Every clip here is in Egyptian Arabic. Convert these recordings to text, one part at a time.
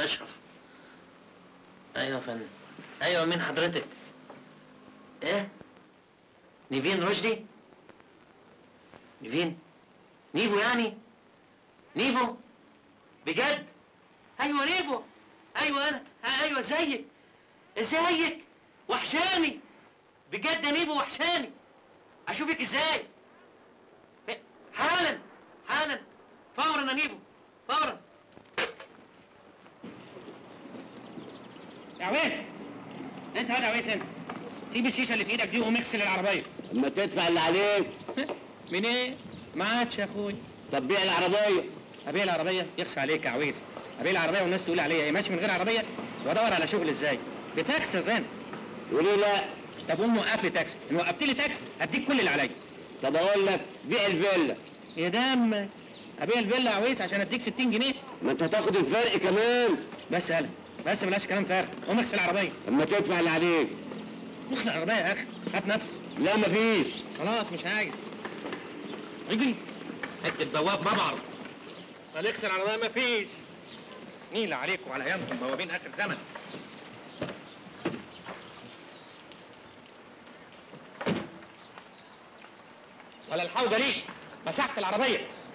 انا اشرف ايوه يا فندم ايوه مين حضرتك ايه نيفين رشدي نيفين نيفو يعني نيفو بجد ايوه نيفو ايوه انا آه، ايوه ازيك ازيك وحشاني بجد يا نيفو وحشاني اشوفك ازاي إيه، حالا حالا فورا يا نيفو فورا يا عويس انت هذا يا عويس انت سيب الشيشه اللي في ايدك دي وقوم اغسل العربيه اما تدفع اللي عليك من ايه؟ ما عادش يا اخوي طب بيع العربيه ابيع العربيه يخص عليك يا عويس ابيع العربيه والناس تقول عليا ايه ماشي من غير عربيه وادور على شغل ازاي بتاكس يا زين وليه لا طب قوم وقف لي تاكس ان وقفت لي تاكس هديك كل اللي عليا طب اقول لك بيع الفيلا يا دم ابيع الفيلا يا عويس عشان اديك 60 جنيه ما انت هتاخد الفرق كمان بس يالا بس بلاش كلام فارغ قوم اغسل العربيه اما تدفع اللي عليك اغسل العربيه يا اخي هات نفس لا مفيش خلاص مش عايز اجري حته بواب ما بعرف ما نغسل العربيه مفيش نيلة عليكم وعلى ايامكم بوابين اخر زمن ولا الحوضه ليك مسحت العربيه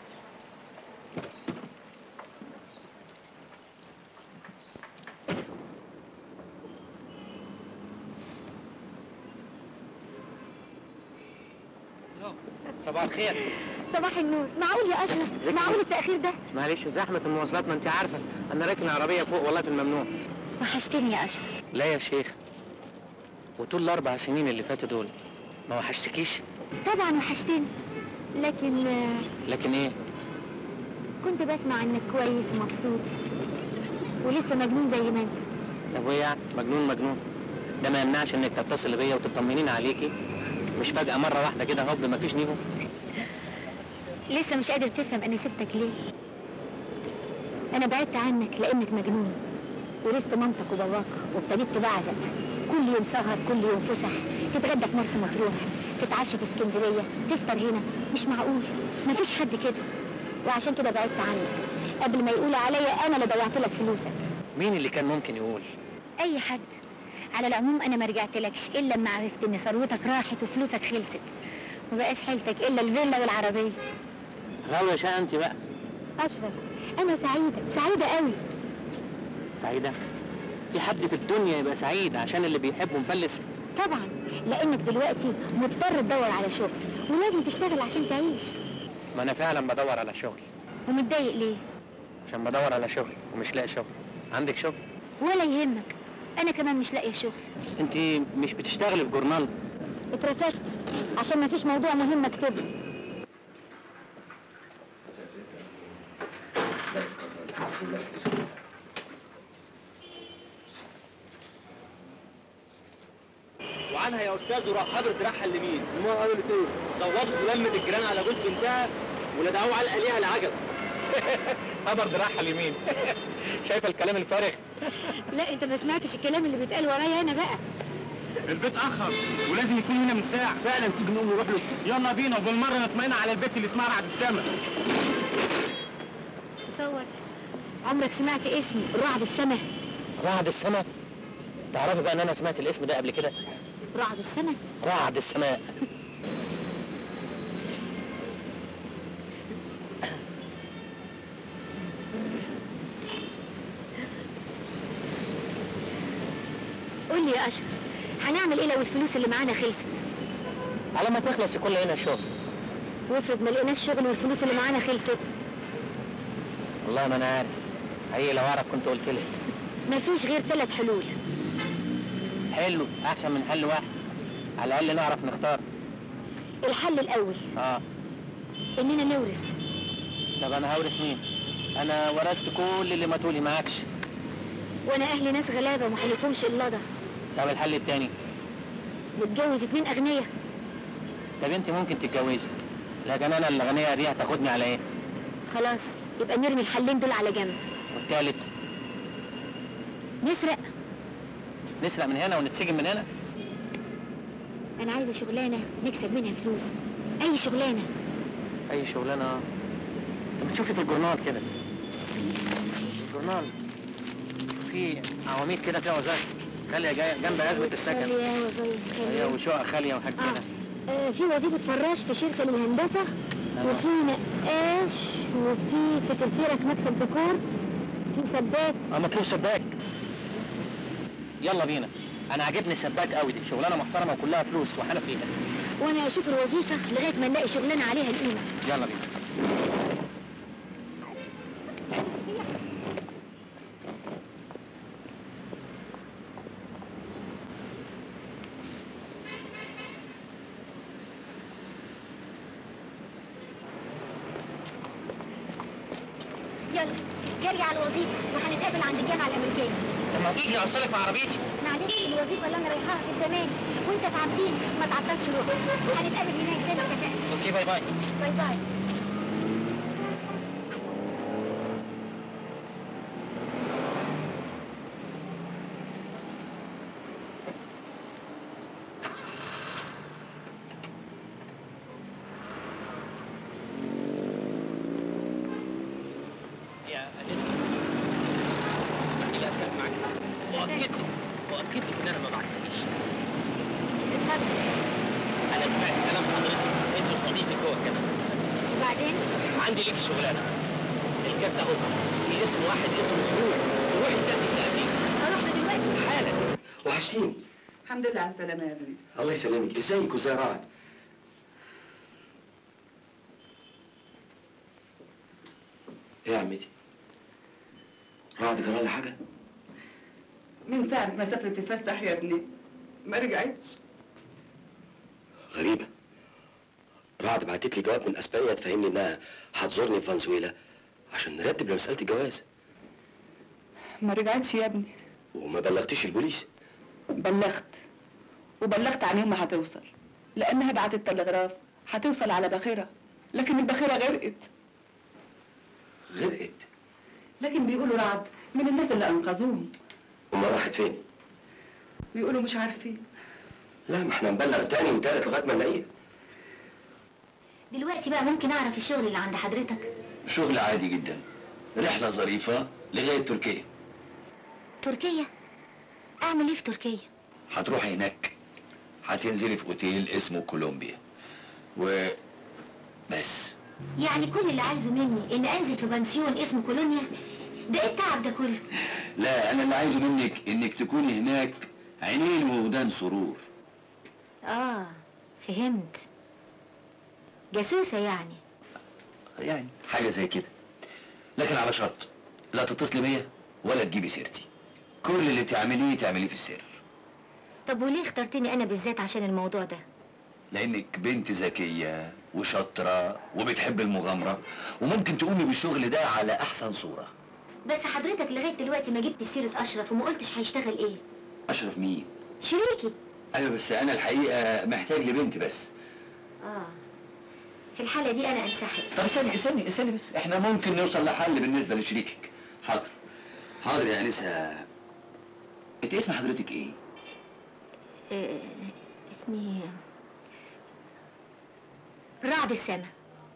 صباح الخير صباح النور معقول يا اشرف معقول التاخير ده معلش زحمة المواصلات ما انت عارفة انا راكن العربية فوق والله في الممنوع وحشتني يا اشرف لا يا شيخ وطول الاربع سنين اللي فاتوا دول ما وحشتكيش طبعا وحشتني لكن آه، لكن ايه كنت بسمع انك كويس ومبسوط ولسه مجنون زي ما انت طب وايه يعني مجنون مجنون ده ما يمنعش انك تتصل بيا وتطمنين عليكي مش فجأة مرة واحدة كده هوب مفيش نيفو لسه مش قادر تفهم انا سبتك ليه انا بعدت عنك لانك مجنون ورثت مامتك وباباك وابتديت تبعزق كل يوم سهر كل يوم فسح تتغدى في مرسى مطروح تتعشى في اسكندريه تفطر هنا مش معقول مفيش حد كده وعشان كده بعدت عنك قبل ما يقولوا عليا انا اللي ضيعت لك فلوسك مين اللي كان ممكن يقول اي حد على العموم انا ما رجعتلكش الا لما عرفت ان ثروتك راحت وفلوسك خلصت ما بقاش حيلتك الا الفيلا والعربيه غاوية شقة انت بقى اشرف انا سعيده سعيده قوي سعيدة في حد في الدنيا يبقى سعيد عشان اللي بيحبه مفلس طبعا لانك دلوقتي مضطر تدور على شغل ولازم تشتغل عشان تعيش ما انا فعلا بدور على شغل ومتضايق ليه عشان بدور على شغل ومش لاقي شغل عندك شغل ولا يهمك انا كمان مش لاقيه شغل انت مش بتشتغلي في جورنال اترفدت عشان ما فيش موضوع مهم اكتبه وعنها يا استاذ وراح حضر دراعها اليمين ما قالت ايه صوتت ولمت الجيران على جوز بنتها وندعوه علقه ليها العجب خبر دراعها اليمين شايفه الكلام الفارغ لا انت ما سمعتش الكلام اللي بيتقال ورايا انا بقى البيت اخر ولازم يكون هنا من ساعه فعلا تيجي نقوم نروح له يلا بينا وبالمره نطمئن على البيت اللي اسمها رعد السما تصور عمرك سمعت اسم رعد السما رعد السماء تعرفي بقى ان انا سمعت الاسم ده قبل كده رعد السما رعد السماء قول لي يا اشرف هنعمل ايه لو الفلوس اللي معانا خلصت على ما تخلص يكون لقينا شغل وافرض ما لقيناش شغل والفلوس اللي معانا خلصت والله ما انا عارف هي لو اعرف كنت قلت لك مفيش غير ثلاث حلول حلو احسن من حل واحد على الاقل نعرف نختار الحل الاول اه اننا نورث طب انا هورث مين انا ورثت كل اللي ما تقولي معكش وانا اهلي ناس غلابه وما حلتهمش الا ده طب الحل التاني نتجوز اتنين اغنياء طب انت ممكن تتجوزي لكن انا الاغنياء دي هتاخدني على ايه خلاص يبقى نرمي الحلين دول على جنب والتالت نسرق نسرق من هنا ونتسجن من هنا انا عايزه شغلانه نكسب منها فلوس اي شغلانه اي شغلانه طب تشوفي في الجورنال كده الجورنال في عواميد كده فيها وظائف خاليه جايه جنب ازمه السكن خالية وظايف هي خالية وشقق خاليه وحاجات آه. كده آه، في وظيفة فراش في شركة للهندسة وفي نقاش وفي سكرتيرة في مكتب ديكور في سباك اه مطلوب سباك يلا بينا انا عاجبني السباك قوي دي شغلانه محترمه وكلها فلوس وحاله فيها وانا اشوف الوظيفة لغاية ما نلاقي شغلانة عليها القيمة يلا بينا يلا جري على الوظيفة وهنتقابل عند الجامعة الأمريكية لما تيجي اوصلك بعربيتي معلش الوظيفة اللي أنا رايحاها في زمان وأنت تعبتني ما تعطلش روحك هنتقابل هناك زي ما اتفقنا اوكي باي باي باي باي يا أنسة اسمحي لي أتكلم معاك وأكد لك وأكد لك إن أنا ما بعكسكيش اتفضل أنا سمعت كلام حضرتك أنت وصديقك جوه كذا وبعدين عندي ليك شغلانة الكارت أهو في اسم واحد اسمه سرور روحي سافر لأمريكا هروح له دلوقتي حالا وحشتيني الحمد لله على السلامة يا ابني الله يسلمك ازيك وزي رعد ايه يا عمتي رعد جرى لي حاجه من ساعة ما سافرت تتفسح يا ابني ما رجعتش غريبه رعد بعتت لي جواب من اسبانيا تفهمني انها هتزورني في فنزويلا عشان نرتب لمساله الجواز ما رجعتش يا ابني وما بلغتيش البوليس بلغت وبلغت عن يوم ما هتوصل لأنها بعتت تلغراف هتوصل على باخرة لكن الباخرة غرقت غرقت لكن بيقولوا رعد من الناس اللي أنقذوهم وما راحت فين بيقولوا مش عارفين لا ما احنا نبلغ تاني وتالت لغايه ما نلاقيها دلوقتي بقى ممكن أعرف الشغل اللي عند حضرتك شغل عادي جدا رحله ظريفه لغايه تركيا تركيا أعمل إيه في تركيا؟ هتروحي هناك هتنزلي في اوتيل اسمه كولومبيا و بس يعني كل اللي عايزه مني إن أنزل في بنسيون اسمه كولونيا ده إيه التعب ده كله؟ لا انا اللي عايزه منك انك تكوني هناك عينين وودان سرور آه فهمت جاسوسة يعني يعني حاجه زي كده لكن على شرط لا تتصلي بيا ولا تجيبي سيرتي كل اللي تعمليه تعمليه في السر طب وليه اخترتني أنا بالذات عشان الموضوع ده؟ لانك بنت ذكيه وشاطره وبتحب المغامره وممكن تقومي بالشغل ده على احسن صوره بس حضرتك لغاية دلوقتي ما جبتش سيرة أشرف وما قلتش هيشتغل إيه؟ اشرف مين شريكي ايوه بس انا الحقيقه محتاج لبنت بس آه في الحالة دي أنا أنسحب طب استني استني استني بس احنا ممكن نوصل لحل بالنسبه لشريكك حاضر حاضر يا انسه انت اسم حضرتك ايه آه اسمي رعد السما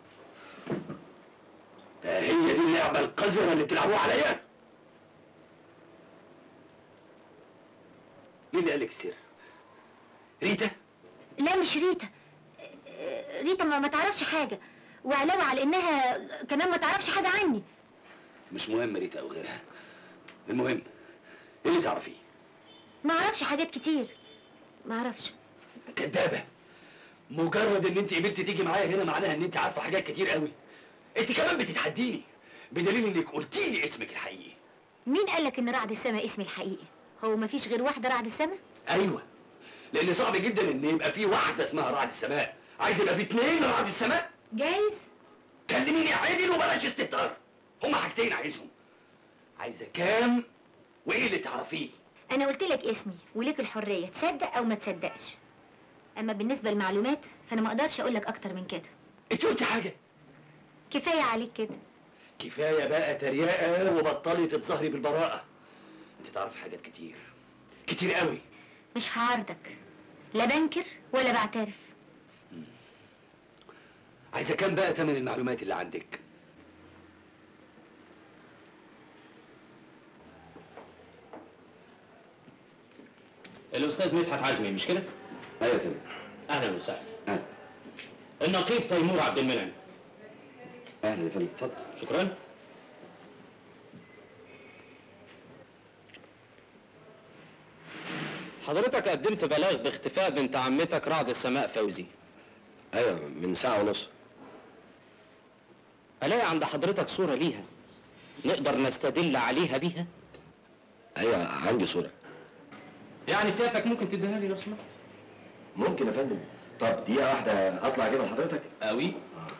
هي دي اللعبه القذره اللي بتلعبوها عليا مين اللي قال لك السر ريتا لا مش ريتا آه، ريتا ما, ما تعرفش حاجة وعلاوة على إنها كمان ما تعرفش حاجة عني مش مهم ريتا او غيرها المهم ايه اللي تعرفيه ما أعرفش حاجات كتير ما أعرفش كدابه مجرد ان انت قبلت تيجي معايا هنا معناها ان انت عارفه حاجات كتير قوي انت كمان بتتحديني بدليل انك قلتي لي اسمك الحقيقي مين قالك إن رعد السما اسمي الحقيقي؟ هو ما فيش غير واحدة رعد السما؟ ايوه لان صعب جدا ان يبقى في واحده اسمها رعد السماء عايز يبقى في اتنين رعد السماء جايز كلميني عادل وبلاش استهتار هما حاجتين عايزهم عايزه كام وايه اللي تعرفيه أنا قلت لك اسمي وليك الحرية تصدق أو ما تصدقش أما بالنسبة للمعلومات فأنا ما أقدرش أقول لك أكتر من كده انت قلتي حاجه كفاية عليك كده كفايه بقى تريقه وبطلي تتظاهري بالبراءه انت تعرفي حاجات كتير كتير قوي مش هعارضك لا بنكر ولا بعترف عايزه كام بقى تمن المعلومات اللي عندك الاستاذ مدحت عزمي مش كده؟ ايوه يا فندم اهلا وسهلا اهلا النقيب تيمور عبد المنعم اهلا يا فندم اتفضل شكرا حضرتك قدمت بلاغ باختفاء بنت عمتك رعد السماء فوزي ايوه من ساعه ونص الاقي عند حضرتك صورة ليها نقدر نستدل عليها بيها ايوه عندي صوره يعني سيادتك ممكن تديها لي لو سمحت ممكن يا فندم طب دقيقه واحده اطلع اجيبها لحضرتك قوي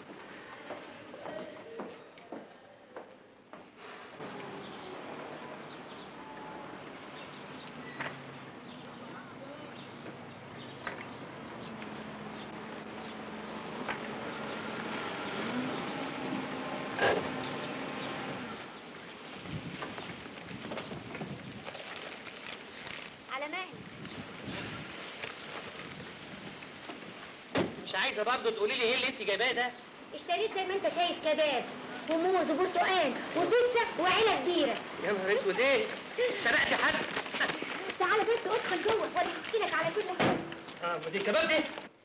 على مهلك مش عايزه برضه تقولي لي ايه اللي انت جايباه ده اشتريت زي ما انت شايف كباب وموز وبرتقال وبيتزا وعيله كبيره يا نهار اسود ايه سرقتي حد تعالى بس ادخل جوه وانا احكي لك على كل حاجه اه ودي الكباب دي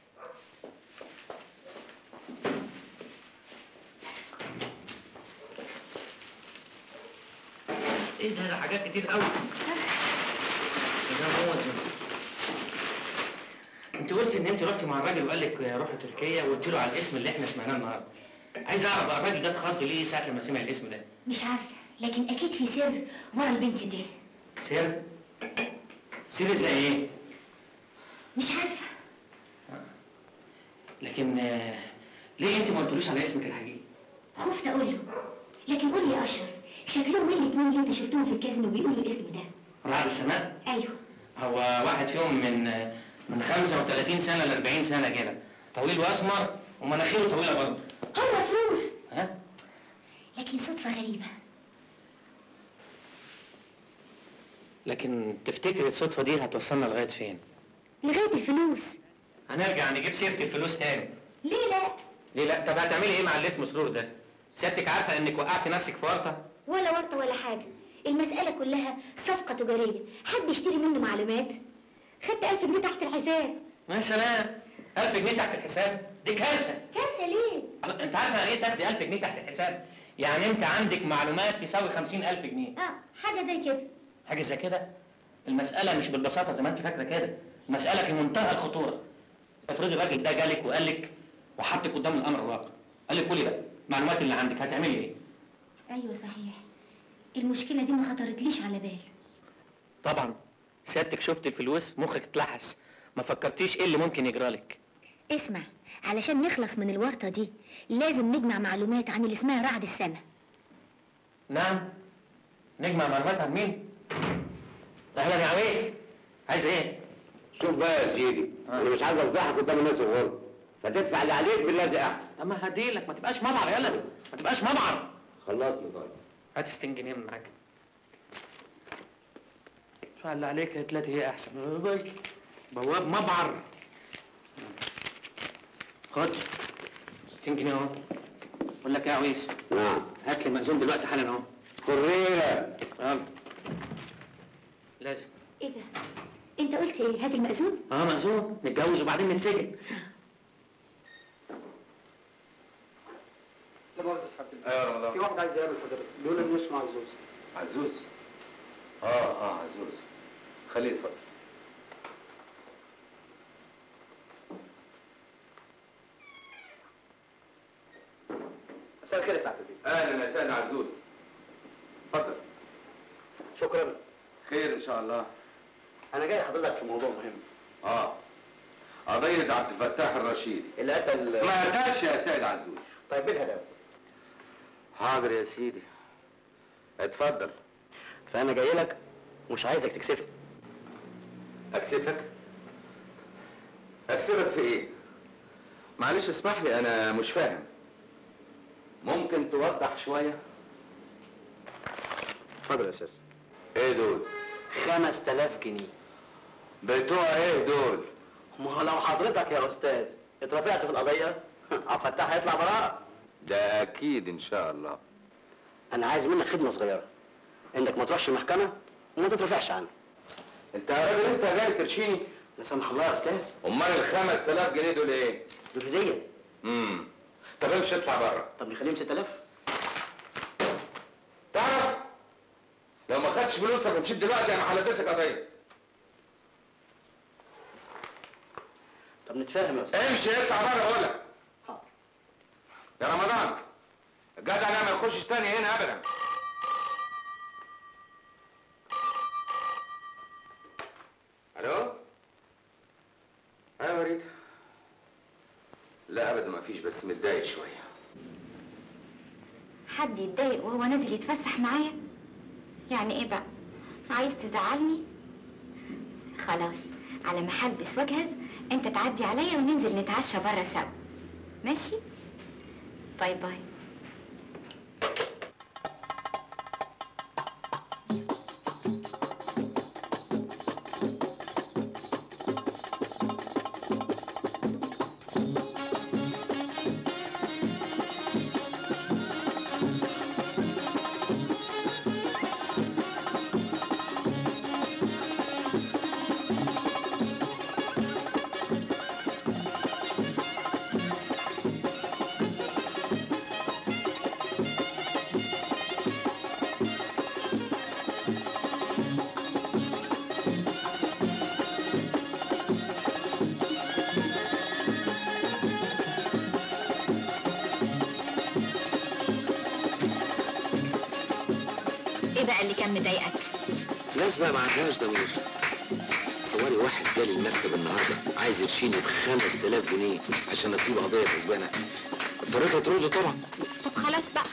ايه ده ده حاجات كتير قوي ده موز انت قلت ان انت رحتي مع الراجل وقال لك روحي تركيا وقلت له على الاسم اللي احنا سمعناه النهارده عايز اعرف بقى الراجل ده اتخض ليه ساعه لما سمع الاسم ده مش عارفه لكن اكيد في سر ورا البنت دي سر سر زي ايه مش عارفه لكن آه، ليه انت ما قلتلوش على اسمك الحقيقي خفت اقول له لكن قول لي يا اشرف شكلهم ايه الاتنين اللي انت شفتهم في الكازينو بيقولوا الاسم ده رعد السماء ايوه هو واحد فيهم من من 35 سنة ل 40 سنة كده طويل وأسمر ومناخيره طويلة برضه هو سرور ها؟ لكن صدفه غريبه لكن تفتكر الصدفة دي هتوصلنا لغاية فين؟ لغايه الفلوس هنرجع نجيب سيرة الفلوس تاني ليه لا ليه لا؟ طب هتعملي ايه مع اللي اسمه سرور ده؟ سيادتك عارفة انك وقعتي نفسك في ورطة؟ ولا ورطه ولا حاجه المساله كلها صفقه تجاريه حد يشتري منه معلومات خدت 1000 جنيه تحت الحساب يا سلام 1000 جنيه تحت الحساب دي كارثة كارثه ليه الله، انت عارفة يعني ايه تاخدي 1000 جنيه تحت الحساب؟ يعني انت عندك معلومات تساوي 50000 جنيه اه حاجه زي كده حاجة زي كده المسألة مش بالبساطة زي ما انت فاكرة كده المسألة في منتهى الخطورة افرضي الراجل ده جالك وقال لك وحطك قدام الأمر الواقع قال لك قولي بقى المعلومات اللي عندك هتعملي ايه؟ ايوه صحيح المشكله دي ما خطرتليش على بال طبعا سيادتك شفت الفلوس مخك اتلحس ما فكرتيش ايه اللي ممكن يجرى لك اسمع علشان نخلص من الورطه دي لازم نجمع معلومات عن اللي اسمها رعد السما نعم نجمع معلومات عن مين؟ اهلا يا عويس عايز ايه؟ شوف بقى يا سيدي آه. انا مش عايز افضحك قدام الناس الغرب فتدفع اللي عليك بالذي احسن اما هديلك ما تبقاش مبعر يلا ما تبقاش مبعر خلصني طيب هات 60 جنيه من معاك شو اللي عليك هتلاقي هي احسن بواب مبعر خد 60 جنيه اهو بقول لك ايه يا عويس نعم هات لي المأذون دلوقتي حالا اهو حريه يلا لازم ايه ده انت قلت ايه هات المأذون اه مأذون نتجوز وبعدين نتسجن لا مؤاخذة يا سعادة ايوه يا رمضان في واحد عايز يقابل حضرتك بيقول انه اسمه عزوز عزوز اه اه عزوز خليه يتفضل مساء الخير يا سعادة البيه اهلا يا سيد عزوز اتفضل شكرا خير ان شاء الله انا جاي حضرتك في موضوع مهم اه قضية عبد الفتاح الرشيدي اللي قتل ما قتلش يا سيد عزوز طيب مين هداه حاضر يا سيدي اتفضل فانا جاي لك مش عايزك تكسفني اكسفك اكسفك في ايه معلش اسمح لي انا مش فاهم ممكن توضح شويه اتفضل يا استاذ ايه دول 5000 جنيه بتوع ايه دول ما هو لو حضرتك يا استاذ اترفعت في القضيه عبد الفتاح هيطلع براءه ده اكيد ان شاء الله انا عايز منك خدمه صغيره انك ما تروحش المحكمه وما تترفعش عنه انت يا راجل انت جاي ترشيني لا سمح الله يا استاذ امال ال 5000 جنيه دول ايه؟ دول هديه امم طب امشي اطلع بره طب نخليهم 6000 تعرف لو ما خدتش فلوسك ومشيت دلوقتي انا هلبسك قضيه طب نتفاهم يا استاذ امشي اطلع بره بقول لك حاضر يا رمضان الجدع ده ما يخشش تاني هنا ابدا الو ايوه ريتا لا ابدا ما فيش بس متضايق شويه حد يتضايق وهو نازل يتفسح معايا يعني ايه بقى عايز تزعلني خلاص على ما هلبس واجهز انت تعدي عليا وننزل نتعشى بره سوا ماشي باي باي ايه بقى اللي كان مضايقك ناس بقى ما عندهاش ضمير صوري واحد جالي المكتب النهارده عايز يرشيني ب 5000 جنيه عشان اسيب قضيه كسبانه اضطريت اطرده طبعا طب خلاص بقى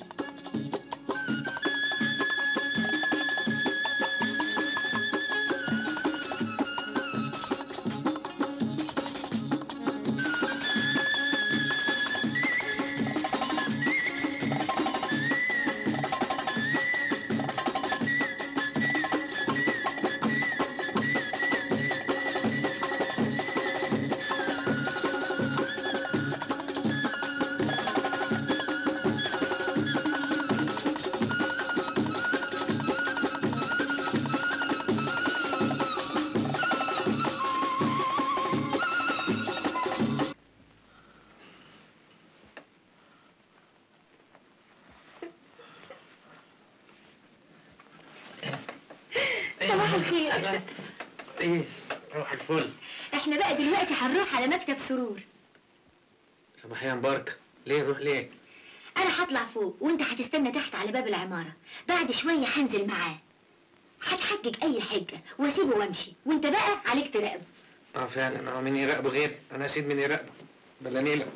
صباح الخير ايه روح الفل احنا بقى دلوقتي هنروح على مكتب سرور صباحيا مبارك ليه نروح ليه؟ انا هطلع فوق وانت هتستنى تحت على باب العمارة بعد شوية هنزل معاه هتحجج اي حجة واسيبه وامشي وانت بقى عليك تراقبه اه فعلا اه مين يراقبه غير انا اسيد من يراقبه بلا نيله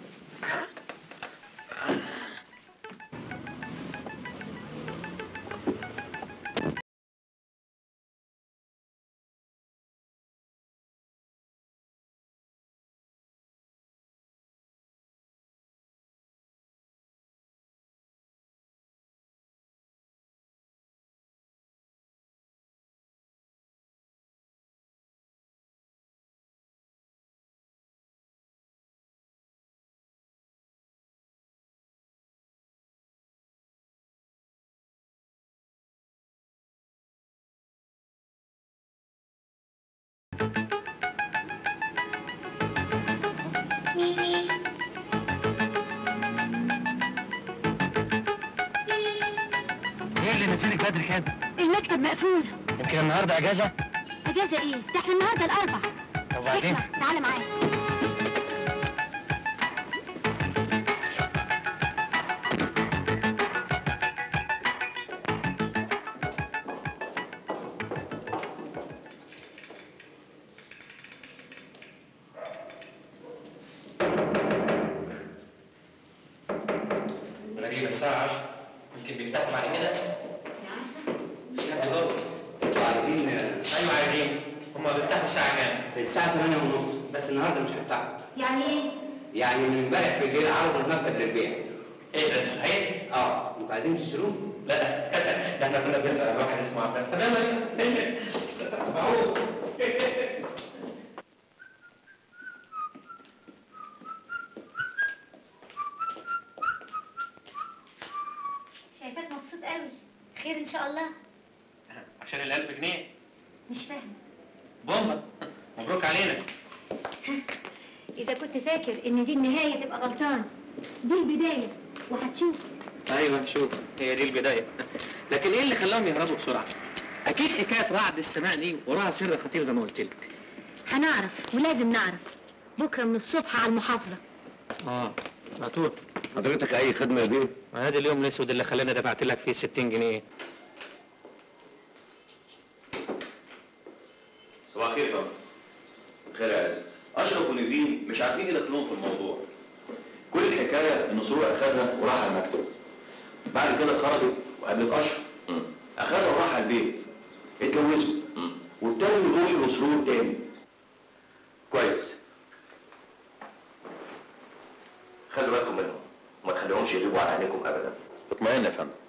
ايه اللي نزلك بدري كده؟ المكتب مقفول يمكن النهارده اجازه؟ اجازة ايه ده احنا النهاردة الاربع طب وبعدين؟ اسمع تعالى معايا غريبة الساعة 10 يمكن بيفتحوا بعد كده في حد جوه عايزين ايوه عايزين هما بيفتحوا الساعة كام؟ الساعة 8 ونص بس النهارده مش هيفتحوا يعني ايه يعني من امبارح بالليل عرضوا المكتب للبيع ايه ده صحيح؟ اه انتوا عايزين تشتروه؟ لا ده احنا كنا بنسأل واحد اسمه عباس تمام معروف شايفاك مبسوط قوي خير ان شاء الله عشان ال 1000 جنيه مش فاهم هم مبروك علينا اذا كنت فاكر ان دي النهايه تبقى غلطان دي البدايه وهتشوف ايوه شوف هي دي البدايه لكن ايه اللي خلاهم يهربوا بسرعه اكيد حكايه رعد السماء دي وراها سر خطير زي ما قلت لك هنعرف ولازم نعرف بكره من الصبح على المحافظه اه على طول حضرتك اي خدمه يا بيه هذا اليوم الاسود اللي خلاني دفعت لك فيه 60 جنيه صباح الخير يا فندم خير يا عز اشرف ونبيل مش عارفين ايه دخلهم في الموضوع كل الحكايه ان سرور اخدها وراح على المكتب بعد كده خرجت وقابلت اشرف اخدها وراح على البيت اتجوزوا وابتدوا يروحوا لسرور تاني كويس خلوا بالكم منهم وما تخليهمش يغيبوا على عينيكم ابدا اطمئن يا فندم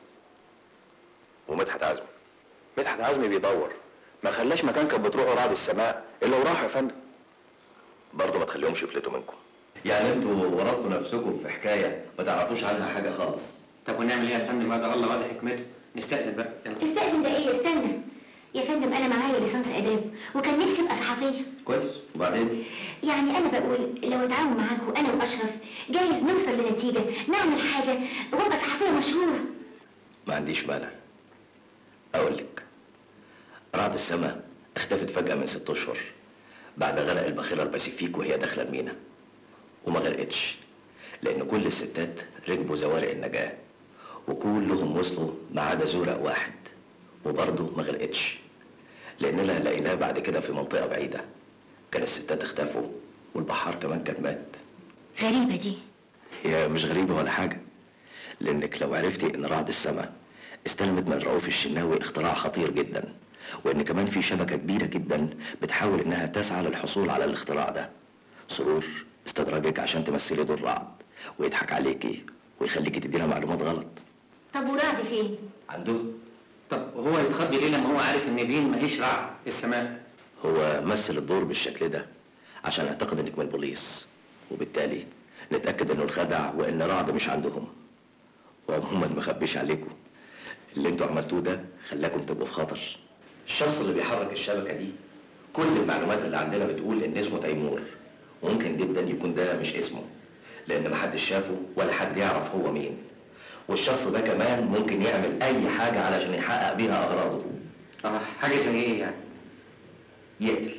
ومدحت عزمي مدحت عزمي بيدور ما خلاش مكان كانت بتروحوا رعد السماء الا وراحوا يا فندم برضه ما تخليهمش يفلتوا منكم يعني انتوا ورطتوا نفسكم في حكايه ما تعرفوش عنها حاجه خالص طب ونعمل ايه يا فندم هذا الله وضع حكمته نستأذن بقى تستأذن ده ايه استنى يا فندم انا معايا ليسانس اداب وكان نفسي ابقى صحفيه كويس وبعدين يعني انا بقول لو اتعاون معاكم انا واشرف جايز نوصل لنتيجه نعمل حاجه وابقى صحفيه مشهوره ما عنديش مانع اقول لك رعد السماء اختفت فجأة من ست اشهر بعد غرق الباخرة الباسيفيك وهي داخلة المينا وما غرقتش لان كل الستات ركبوا زوارق النجاة وكلهم وصلوا ما عدا زورق واحد وبرضه ما غرقتش لاننا لقيناه بعد كده في منطقة بعيدة كان الستات اختفوا والبحار كمان كان مات غريبه دي هي مش غريبة ولا حاجة لأنك لو عرفتي إن رعد السماء استلمت من رؤوف الشناوي اختراع خطير جدا وإن كمان في شبكة كبيرة جدا بتحاول إنها تسعى للحصول على الاختراع ده سرور استدرجك عشان تمثلي دور رعد ويضحك عليكي ويخليكي تدينا معلومات غلط طب ورعد فين عنده طب وهو يتخض ليه لما هو عارف ان فين ماهيش رعد السماء هو مثل الدور بالشكل ده عشان اعتقد انك من البوليس وبالتالي نتاكد انه الخدع وان رعد مش عندهم وعموما ما اخبيش عليكم اللي انتوا عملتوه ده خلاكم تبقوا في خطر الشخص اللي بيحرك الشبكه دي كل المعلومات اللي عندنا بتقول ان اسمه تيمور وممكن جدا يكون ده مش اسمه لان محدش شافه ولا حد يعرف هو مين والشخص ده كمان ممكن يعمل اي حاجه علشان يحقق بيها اغراضه اه حاجه زي ايه يعني يقتل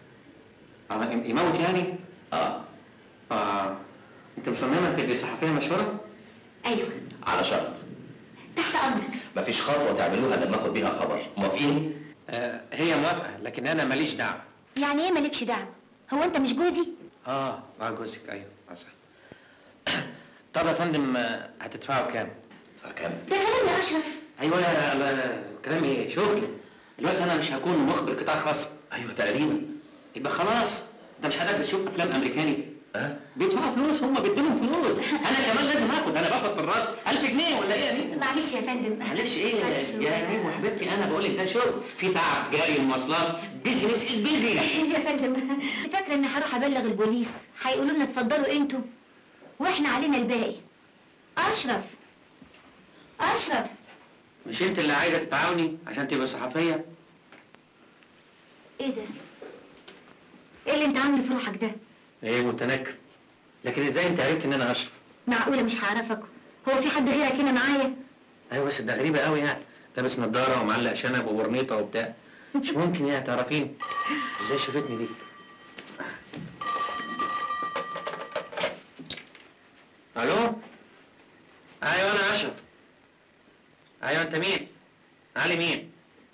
اه يموت يعني اه اه انت مصممه تبقي صحفيه مشهوره ايوه على شرط تحت امرك مفيش خطوه تعملوها لما اخد بيها خبر موافقين آه هي موافقه لكن انا ماليش دعوه يعني ايه مالكش دعوه هو انت مش جوزي اه اه جوزك ايوه اه صح طب يا فندم آه، هتدفعوا كام؟ فكم ده كلام يا اشرف ايوه لا لا لا كلام ايه؟ شغل دلوقتي انا مش هكون مخبر قطاع خاص ايوه تقريبا يبقى خلاص انت مش حضرتك بتشوف افلام امريكاني ها بيدفعوا فلوس هم بيديلهم فلوس انا كمان لازم اخد انا باخد في الراس 1000 جنيه ولا ايه يا نيمو؟ معلش يا فندم معلش ايه معلش يا- يا نيمو حبيبتي انا بقول لك ده شغل في تعب جاري المواصلات بيزنس از بيزي يا فندم فاكره اني هروح ابلغ البوليس هيقولوا لنا اتفضلوا انتوا واحنا علينا الباقي اشرف اشرف مش انت اللي عايزه تتعاوني عشان تبقى صحفيه؟ ايه ده ايه اللي انت عامله في روحك ده ايه متنكر لكن ازاي انت عرفت ان انا اشرف؟ معقوله مش هعرفك هو في حد غيرك هنا معايا ايوه بس ده غريبه قوي يعني لابس نظاره ومعلق شنب وبرنيطه وبتاع مش ممكن يعني تعرفيني ازاي شافتني دي الو ايوه انا اشرف ايوه انت مين علي مين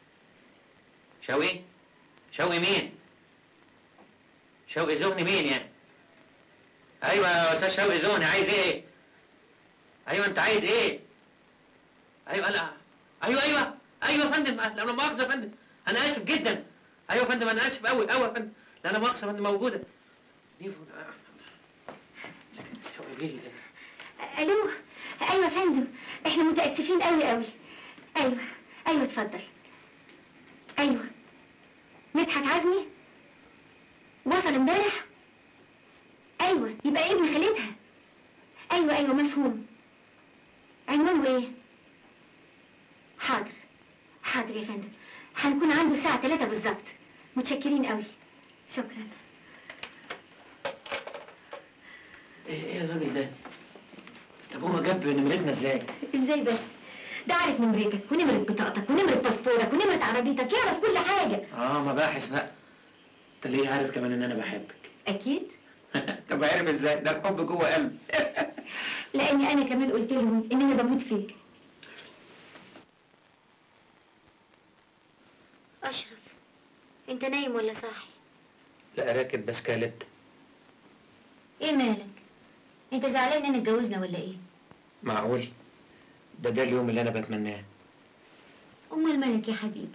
شوقي شوقي مين شوقي زهني مين يعني ايوه يا استاذ شوقي زهني عايز ايه ايوه انت عايز ايه ايوه لا ايوه ايوه ايوه يا فندم لا لا مؤاخذه يا فندم انا اسف جدا ايوه يا فندم انا اسف قوي قوي يا فندم لا لا مؤاخذه يا فندم موجوده ليه فوق- شوقي ليه الو ايوه يا فندم احنا متاسفين قوي قوي ايوه ايوه اتفضل ايوه مدحت عزمي وصل امبارح ايوه يبقى ابن خالتها ايوه ايوه مفهوم عنوانه ايه حاضر حاضر يا فندم هنكون عنده الساعة 3 بالظبط متشكرين قوي شكرا ايه ايه الراجل ده؟ طب هو جاب نمرتنا ازاي؟ ازاي بس ده عارف نمرتك ونمرة بطاقتك ونمرة باسبورك ونمرة عربيتك يعرف كل حاجة اه مباحث بقى انت ليه عارف كمان ان انا بحبك؟ أكيد طب عارف ازاي؟ ده الحب جوه قلبي لأني أنا كمان قلت لهم إن أنا بموت فيك أشرف أنت نايم ولا صاحي؟ لا راكب بسكالت إيه مالك؟ أنت زعلان إننا اتجوزنا ولا إيه؟ معقول؟ ده ده اليوم اللي انا بتمناه أمال مالك يا حبيبي؟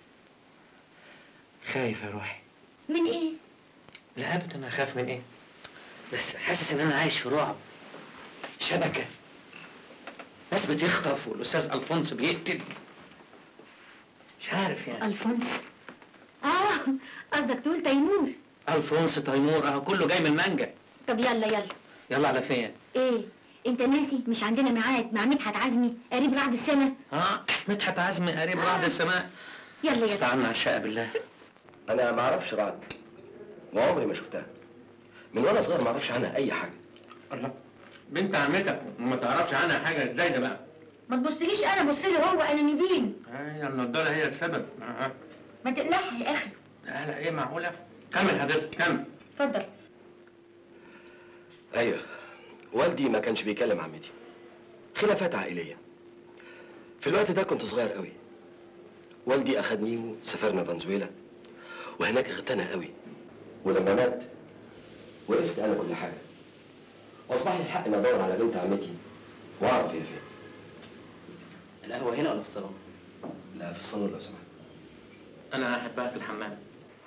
خايف يا روحي من إيه؟ لا ابدا اخاف من ايه بس حاسس ان انا عايش في رعب شبكه ناس بتخطف والاستاذ الفونس بيقتل مش عارف يعني ألفونس آه قصدك تقول تيمور الفونس تيمور اهو كله جاي من المانجا طب يلا يلا يلا على فين إيه؟ أنت ناسي مش عندنا ميعاد مع مدحت عزمي قريب رعد السنة ها مدحت عزمي قريب رعد السماء يلا يلا استعنا على الشقه بالله انا ما اعرفش رعد وعمري ما شفتها من وانا صغير ما اعرفش عنها اي حاجه الله بنت عمتك وما تعرفش عنها حاجه ازاي ده بقى ما تبصليش أنا بص له هو أنا ندين هي النضاره هي السبب أه. ما تقلقش يا أخي لا لا ايه معقوله كمل حضرتك كمل اتفضل ايوه والدي ما كانش بيكلم عمتي خلافات عائليه في الوقت ده كنت صغير قوي والدي اخدني وسافرنا فنزويلا وهناك اغتنى قوي ولما مات ورثت انا كل حاجه واصبح لي الحق ان ادور على بنت عمتي واعرف هي فين القهوه هنا ولا في الصالون لا في الصالون لو سمحت انا احبها في الحمام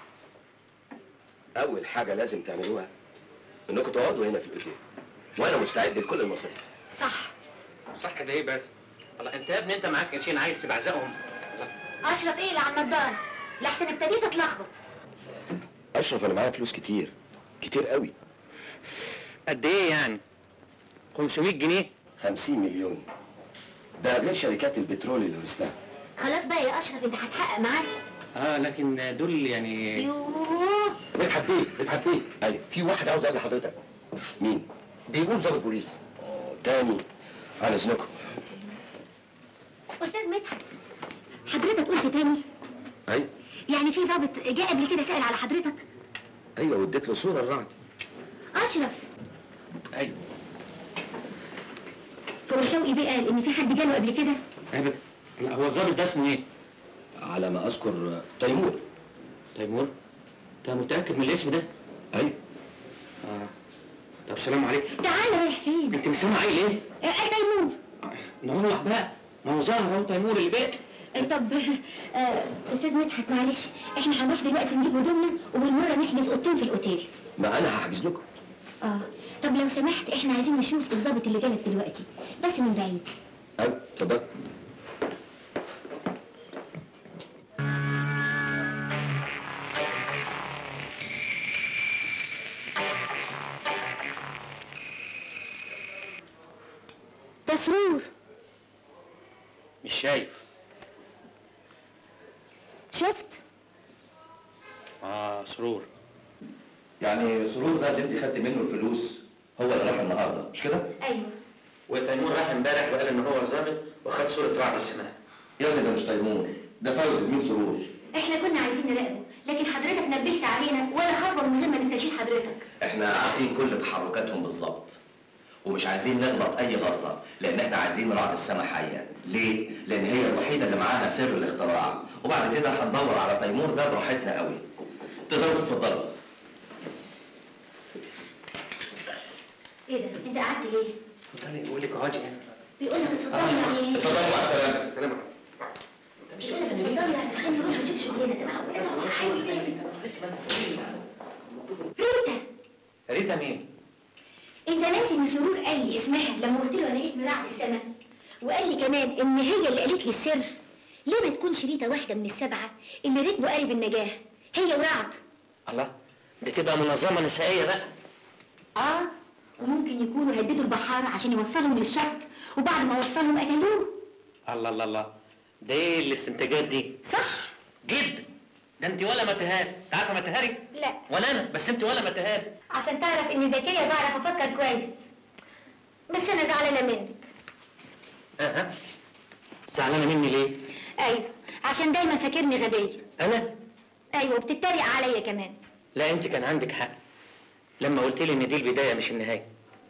اول حاجه لازم تعملوها انكم تقعدوا هنا في الاوتيل وانا مستعد لكل المصاريف صح صح ده ايه بس والله انت يا ابني انت معاك قرشين عايز تبعزقهم أشرف إيه اللي على النضارة؟ لحسن ابتديت أتلخبط اشرف انا معايا فلوس كتير كتير قوي قد ايه يعني 500 جنيه 50 مليون ده غير شركات البترول اللي ورثناها خلاص بقى يا أشرف أنت هتحقق معاك اه لكن دول يعني يوه مدحت بيه مدحت بيه ايوه في واحد عاوز اقابل حضرتك مين؟ بيقول ضابط بوليس اه تاني على اذنكم أستاذ مدحت حضرتك قلت تاني ايوه يعني في ضابط جاء قبل كده سأل على حضرتك ايوه واديت له صوره الرعد أشرف ايوه هو شوقي بيه قال إن في حد جاله قبل كده ابدا لا هو الظابط ده اسمه ايه؟ على ما اذكر تيمور تيمور انت متاكد من الاسم ده؟ ايوه اه طب سلام عليكم تعالى رايح فين؟ انت مش سامع قايل ايه؟ آه، قال تيمور نروح بقى ما هو ظهر اهو تيمور اللي بقى آه، طب آه، أستاذ مدحت معلش إحنا هنروح دلوقتي نجيب هدومنا وبالمرة نحجز أوضتين في الأوتيل ما انا هحجز لكم اه طب لو سمحت احنا عايزين نشوف الضابط اللي جالك دلوقتي بس من بعيد ايوه اتفضل ده سرور مش شايف شفت اه سرور يعني سرور ده اللي انت خدت منه الفلوس هو اللي راح النهارده مش كده؟ ايوه وتيمور راح امبارح وقال ان هو الظابط وخد صوره رعد السماء يا ابني ده مش تيمور ده فوزي زميل سرور احنا كنا عايزين نراقبه لكن حضرتك نبهت علينا ولا خطوه من غير ما نستشير حضرتك احنا عارفين كل تحركاتهم بالظبط ومش عايزين نغلط اي غلطه لان احنا عايزين رعد السما حيا ليه لان هي الوحيده اللي معاها سر الاختراع وبعد كده هندور على تيمور ده براحتنا قوي تقدروا تتفضلوا ايه ده انت قعدت ليه اتفضلي يقول لك اقعدي هنا بيقول لك اتفضل يعني اتفضلوا مع السلامه سلام مش بيقول لك اتفضل يعني عشان نروح نشوف شغلنا ده حاول كده ريتا ريتا مين؟ انت ناسي ان سرور قال لي اسمها لما قلت له انا اسمي رعد السما وقال لي كمان ان هي اللي قالت لي السر ليه ما تكونش ريتا واحده من السبعه اللي ركبوا قارب النجاه هي ورعد الله دي تبقى منظمه نسائيه بقى اه وممكن يكونوا هددوا البحارة عشان يوصلهم للشط وبعد ما وصلهم قتلوه الله الله الله ده ايه الاستنتاجات دي؟ صح جدا ده انت ولا متهان انت عارفه متهاري لا ولا انا بس انت ولا متهان عشان تعرف اني ذكيه بعرف افكر كويس بس انا زعلانه منك اها زعلانه مني ليه ايوه عشان دايما فاكرني غبيه انا ايوه وبتتريق عليا كمان لا انت كان عندك حق لما قلت لي ان دي البدايه مش النهايه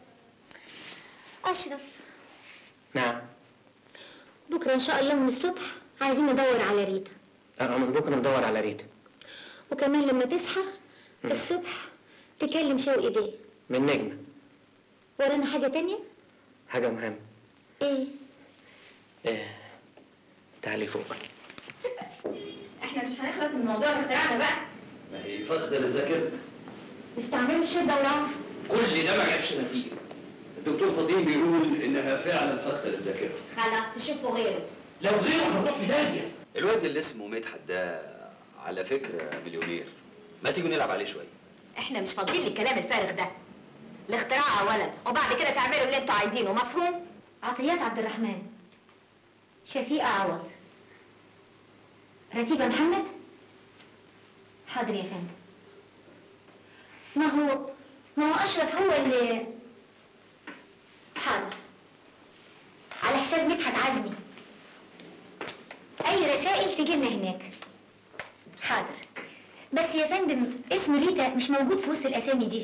اشرف نعم بكره ان شاء الله من الصبح عايزين ندور على ريتا اه من بكره ندور على ريتا وكمان لما تصحى الصبح تكلم شوقي بيه من نجمه ورانا حاجه تانية حاجه مهمه ايه إيه. تعالي فوق احنا مش هنخلص من موضوع اختراعنا بقى ما هي فقد الذاكره نستعملوا الشده والعنف كل ده ما جابش نتيجه الدكتور فطين بيقول انها فعلا فقد الذاكره خلاص تشوفوا غيره لو غيره هنروح في داهيه الواد اللي اسمه مدحت ده على فكره مليونير ما تيجوا نلعب عليه شويه احنا مش فاضيين للكلام الفارغ ده الاختراع اولا وبعد كده تعملوا اللي انتوا عايزينه مفهوم عطيات عبد الرحمن شفيقة عوض رتيبة محمد حاضر يا فندم ما هو ما هو اشرف هو اللي حاضر على حساب مدحت عزمي اي رسائل تجي لنا هناك حاضر بس يا فندم اسم ريتا مش موجود في وسط الاسامي دي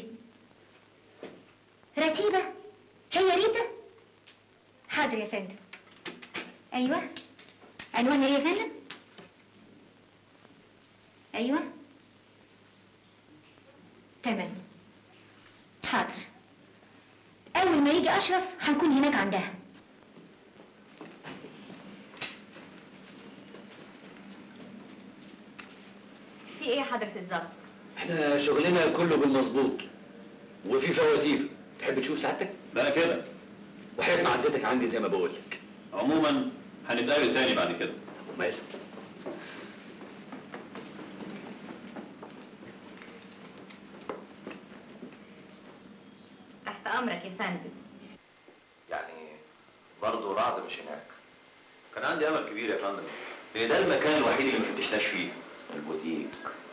رتيبة هي ريتا حاضر يا فندم ايوه عنوان ايه يا فندم ايوه تمام حاضر اول ما يجي اشرف هنكون هناك عندها في ايه يا حضرة الظابط؟ احنا شغلنا كله بالمظبوط وفي فواتير تحب تشوف سعادتك لا كده وحياة معزتك عندي زي ما بقول لك عموما هنتقابل تاني بعد كده ومال تحت امرك يا فندم يعني برضه رعد مش هناك كان عندي امل كبير يا فندم ان ده المكان الوحيد اللي ما فتشناش فيه البوتيك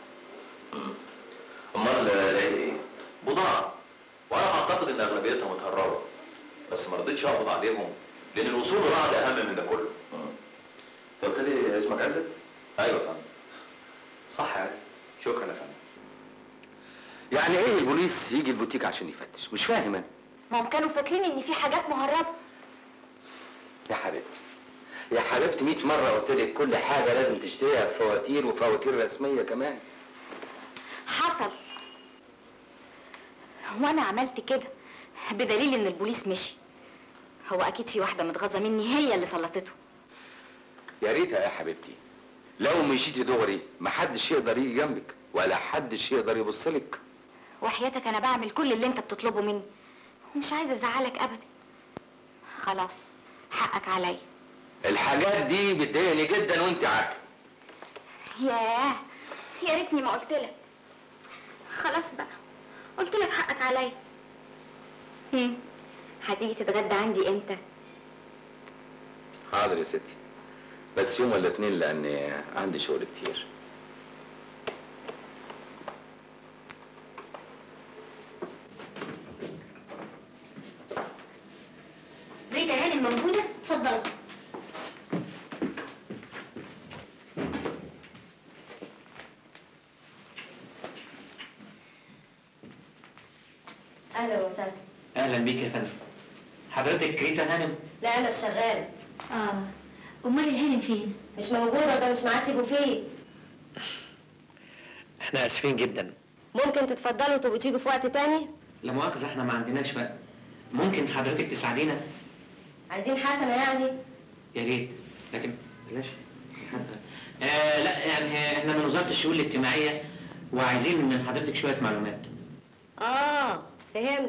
امال لقيت ايه بضاعه وانا اعتقد ان اغلبيتها متهربه بس ما رضيتش اقبض عليهم لان الوصول لرعد اهم من ده كله انت قلت لي اسمك عزت ايوه يا فندم صح يا عزت شكرا يا فندم يعني ايه البوليس يجي البوتيك عشان يفتش مش فاهم انا ما هم كانوا فاكرين ان في حاجات مهربه يا حبيبتي يا حبيبتي 100 مره قلت لك كل حاجه لازم تشتريها بفواتير وفواتير رسميه كمان حصل وانا عملت كده بدليل ان البوليس مشي هو اكيد في واحده متغاظه مني هي اللي سلطته يا ريتا يا حبيبتي لو مشيتي دغري محدش يقدر يجي جنبك ولا حدش يقدر يبص لك وحياتك انا بعمل كل اللي انت بتطلبه مني ومش عايزه ازعلك ابدا خلاص حقك عليا الحاجات دي بتضايقني جدا وانت عارفه ياه يا ريتني ما قلت لك خلاص بقى قلت لك حقك عليا هم، هتيجي تتغدى عندي امتى حاضر يا ستي بس يوم ولا اتنين لان عندي شغل كتير ريتا هانم موجوده اتفضلي اهلا وسهلا اهلا بيك يا فندم حضرتك ريتا هانم لا انا الشغاله اه امال الهانم فين مش موجوده ده مش معاه تيجوا فيه احنا اسفين جدا ممكن تتفضلوا تبقوا تيجوا في وقت تاني لا مؤاخذه احنا ما عندناش وقت ممكن حضرتك تساعدينا عايزين حسنه يعني يا ريت لكن بلاش آه لا يعني احنا من وزاره الشؤون الاجتماعيه وعايزين من حضرتك شويه معلومات اه فهمت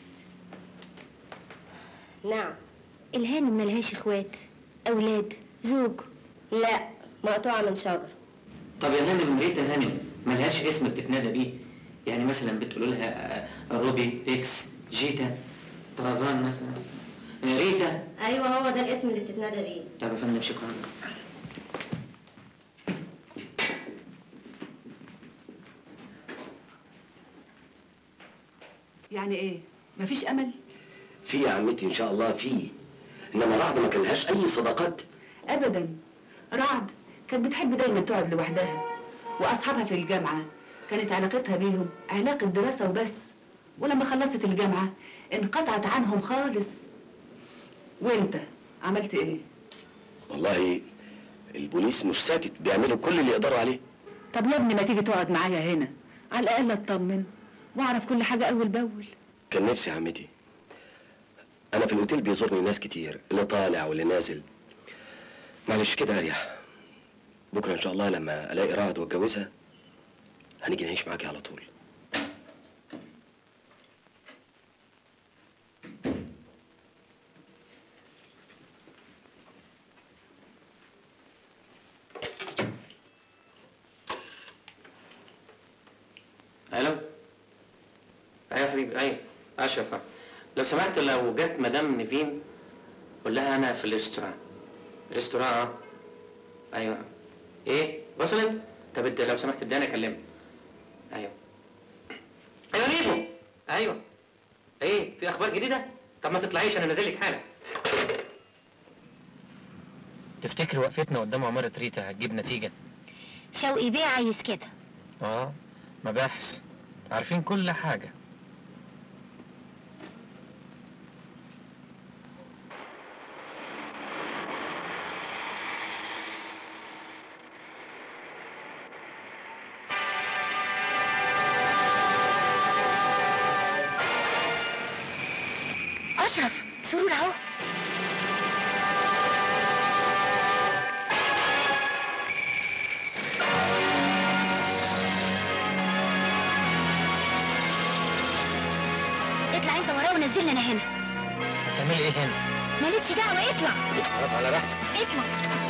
نعم الهانم ملهاش اخوات اولاد زوج لا مقطوعه من شجر طب يا هانم ريتا هانم ملهاش اسم بتتنادى بيه يعني مثلا بتقولوا لها آه، روبي اكس جيتا طرزان مثلا آه، ريتا ايوه هو ده الاسم اللي بتتنادى بيه طب يا فندم شكرا يعني ايه مفيش امل في يا عمتي ان شاء الله في انما رعد ما كان لهاش اي صداقات ابدا رعد كانت بتحب دايما تقعد لوحدها واصحابها في الجامعه كانت علاقتها بيهم علاقه دراسه وبس ولما خلصت الجامعه انقطعت عنهم خالص وانت عملت ايه والله البوليس مش ساكت بيعملوا كل اللي يقدروا عليه طب يا ابني ما تيجي تقعد معايا هنا على الاقل اطمن واعرف كل حاجه اول باول كان نفسي يا عمتي انا في الاوتيل بيزورني ناس كتير اللي طالع واللي نازل معلش كده اريح بكره ان شاء الله لما الاقي رعد واتجوزها هنيجي نعيش معاكي على طول الو ايوه يا حبيبي ايوه اشرف لو سمحت لو جت مدام نيفين قول لها انا في الريستوران ريستوران اه ايوه ايه وصلت طب اد- لو سمحت اداني اكلمها ايوه ايوه نيفو ايوه ايه في اخبار جديده طب ما تطلعيش انا نازل لك حالا تفتكر وقفتنا قدام عمارة ريتا هتجيب نتيجة؟ شوقي بيه عايز كده اه مباحث عارفين كل حاجة اشرف سرور اهو اطلع انت وراه ونزلنا انا هنا هتعملي ايه هنا؟ مالكش دعوه اطلع خلاص على راحتك اطلع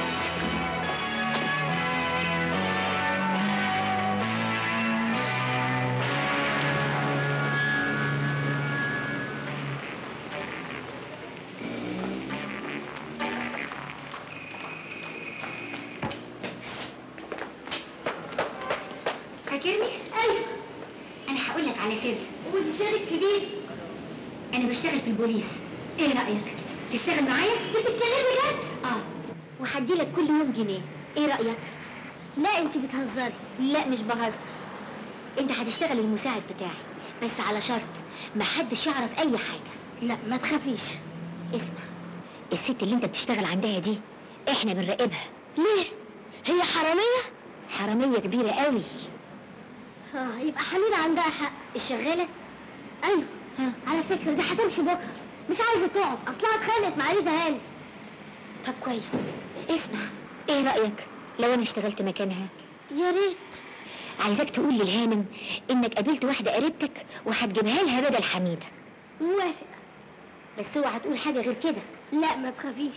فاكرني؟ ايوه انا هقول لك على سر وتشارك في بيه انا بشتغل في البوليس ايه رايك تشتغل معايا بتتكلمي بجد اه وهدي لك كل يوم جنيه ايه رايك لا انت بتهزري لا مش بهزر انت هتشتغل المساعد بتاعي بس على شرط ما حدش يعرف اي حاجه لا ما تخافيش اسمع الست اللي انت بتشتغل عندها دي احنا بنراقبها ليه هي حراميه حراميه كبيره قوي اه يبقى حميدة عندها حق الشغالة؟ أيوة ها. على فكرة دي هتمشي بكرة مش عايزة تقعد أصلها اتخانقت مع ريتا هاني طب كويس اسمع ايه رأيك لو أنا اشتغلت مكانها؟ يا ريت عايزاك تقول للهانم إنك قابلت واحدة قريبتك وهتجيبها لها بدل حميدة موافقة بس اوعى تقول حاجة غير كده لا ما تخافيش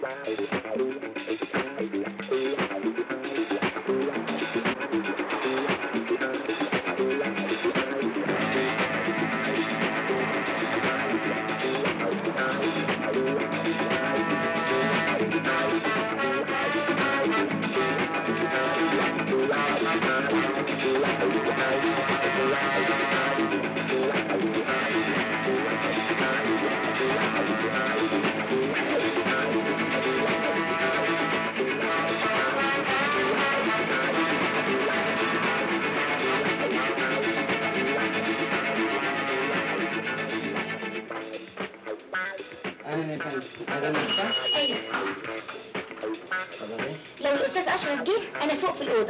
لو الأستاذ أشرف جه أنا فوق في الأوضة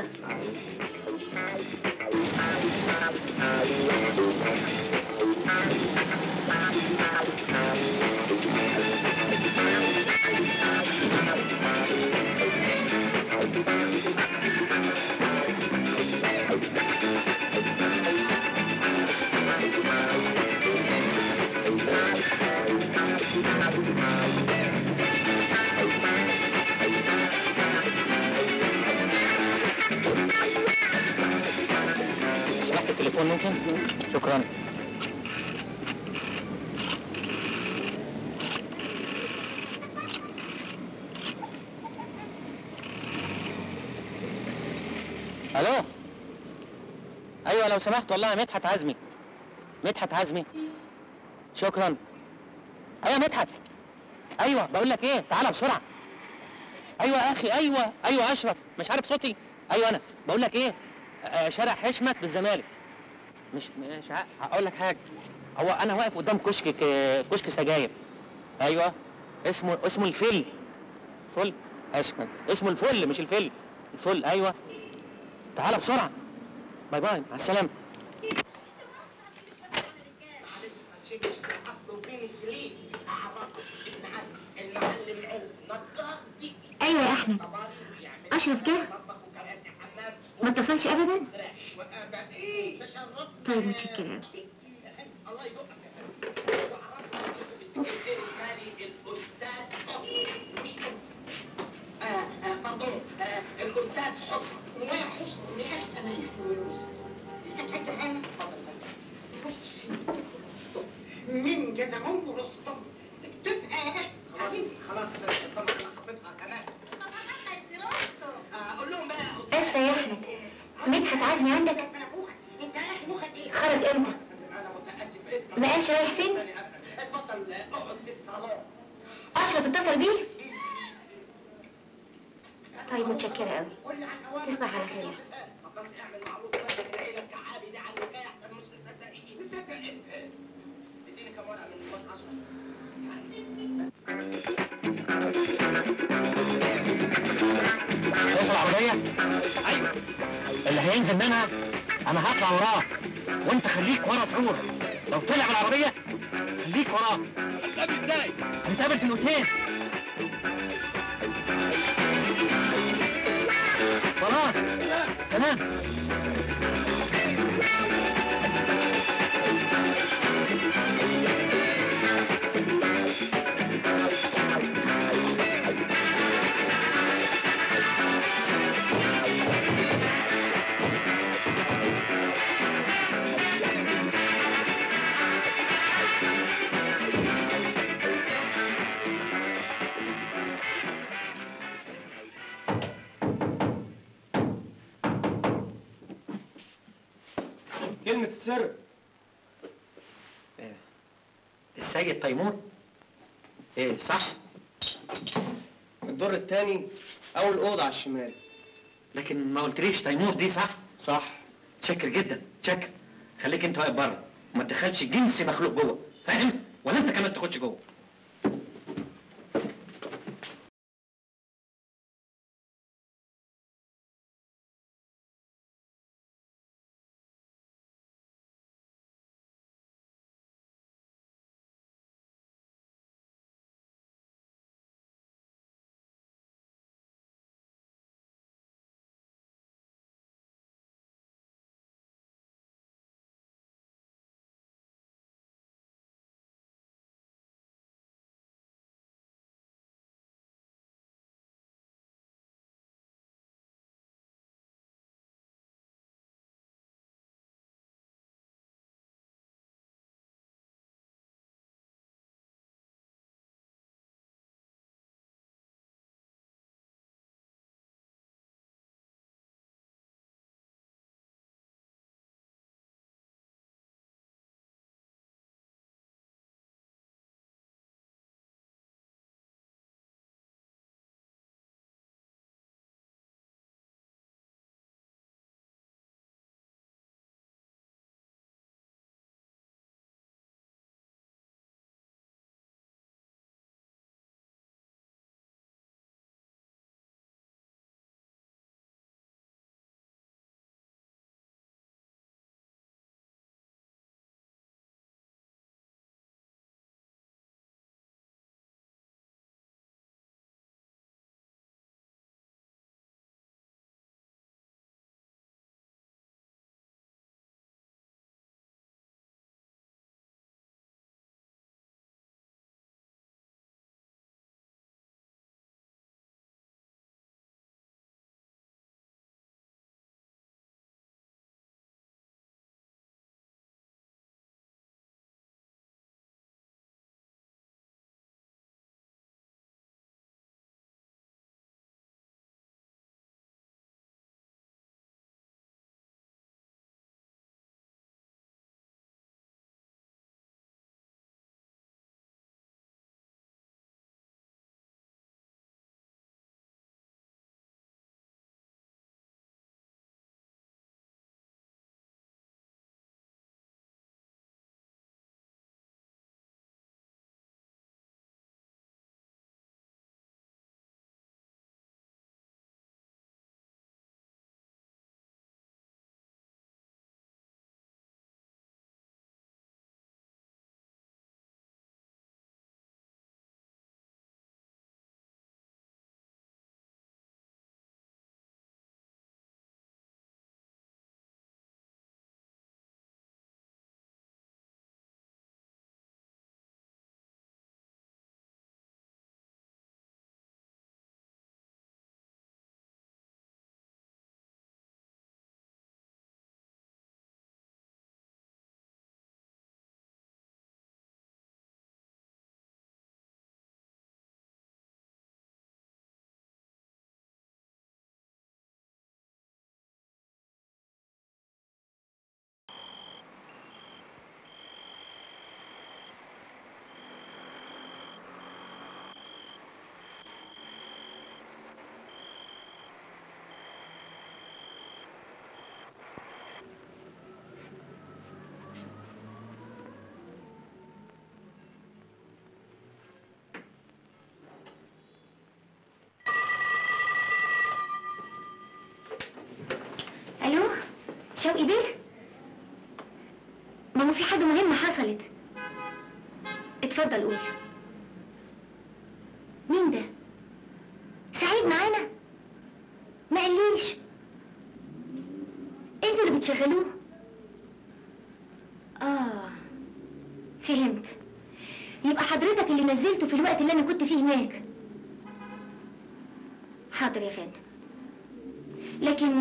سمحت التليفون ممكن؟ شكرا الو ايوه لو سمحت والله مدحت عزمي مدحت عزمي شكرا ايوه مدحت ايوه بقول لك ايه تعالى بسرعه ايوه يا اخي ايوه ايوه اشرف مش عارف صوتي ايوه انا بقول لك ايه آه، شارع حشمت بالزمالك مش مش ع- هقول لك حاجه هو انا واقف قدام كشك ك- كشك سجاير ايوه اسمه اسمه الفل فل اشمت اسمه الفل مش الفل الفل ايوه تعالى بسرعه باي باي مع السلامه ايوه يا احمد اشرف جه ما اتصلش ابدا طيب متشكره أوي. الاستاذ حسن يا حسن يا اخي انا اسمي يوسف اتفضل من جزمون رستم اكتبها يا اخي حبيبي خلاص طبعا انا حطيتها كمان اقول لهم بقى اسفه يا احمد مدحت عزمي عندك انت يا اخي مخك ايه؟ خرج امتى انا متاسف اسمك ما قالش رايح فين اتفضل اقعد في الصالون اشرف اتصل بيه طيب متشكره قوي تصبح على خير يا أحمد. شايف العربية؟ أيوة اللي هينزل منها أنا هطلع وراه وأنت خليك ورا سعور لو طلع بالعربية خليك وراه هنتقابل إزاي؟ هنتقابل في الأوتيل خلاص سلام كلمة السر السيد تيمور إيه صح؟ الدور الثاني أول أوضة على الشمال لكن ما قلتليش تيمور دي صح؟ صح شكر جدا شكر خليك انت واقف بره وما تدخلش جنس مخلوق جوه فاهم؟ ولا انت كمان تخش جوه شوقي بيه ما هو في حاجة مهمة حصلت اتفضل قول مين ده؟ سعيد معانا؟ ما قاليش انتوا اللي بتشغلوه اه فهمت يبقى حضرتك اللي نزلته في الوقت اللي انا كنت فيه هناك حاضر يا فندم لكن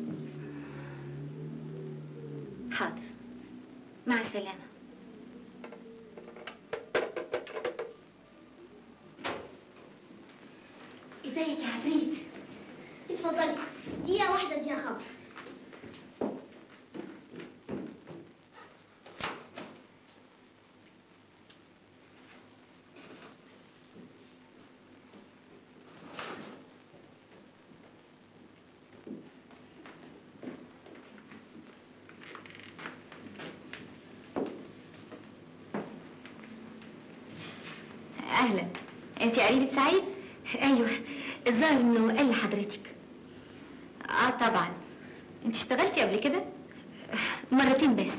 حاضر مع السلامة ازيك يا عفريت اتفضلي دقيقة واحدة اديها خبر اهلا انت قريبة سعيد ايوه الظاهر انه قال لحضرتك اه طبعا انت اشتغلتي قبل كده مرتين بس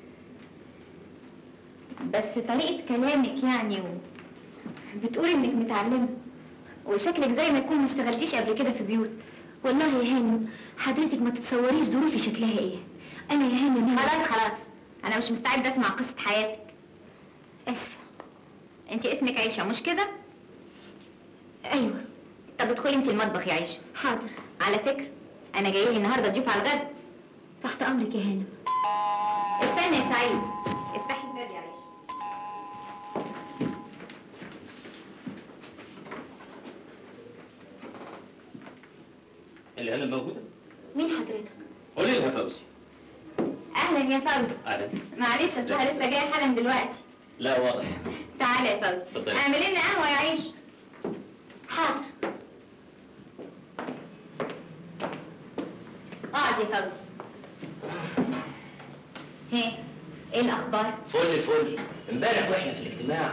بس طريقة كلامك يعني و... بتقول انك متعلمة وشكلك زي ما يكون ما اشتغلتيش قبل كده في بيوت والله يا هانم حضرتك ما تتصوريش ظروفي شكلها ايه انا يا هانم خلاص خلاص انا مش مستعده اسمع قصه حياتك اسفة انت اسمك عيشه مش كده ايوه طب ادخلي انت المطبخ يا عيشه حاضر على فكره انا جاي لي النهارده ضيوف على الغد تحت امرك يا هانم استنى يا سعيد افتحي الباب يا عيشه اللي هلا موجودة؟ مين حضرتك قولي لها فوزي اهلا يا فوزي أهلا معلش اصلها لسه جايه حالا دلوقتي لا واضح تعالى يا فوزي اتفضلي. اعملي لنا قهوه يا عيشه حاضر اقعد يا فوزي هي ايه الاخبار فل الفل امبارح واحنا في الاجتماع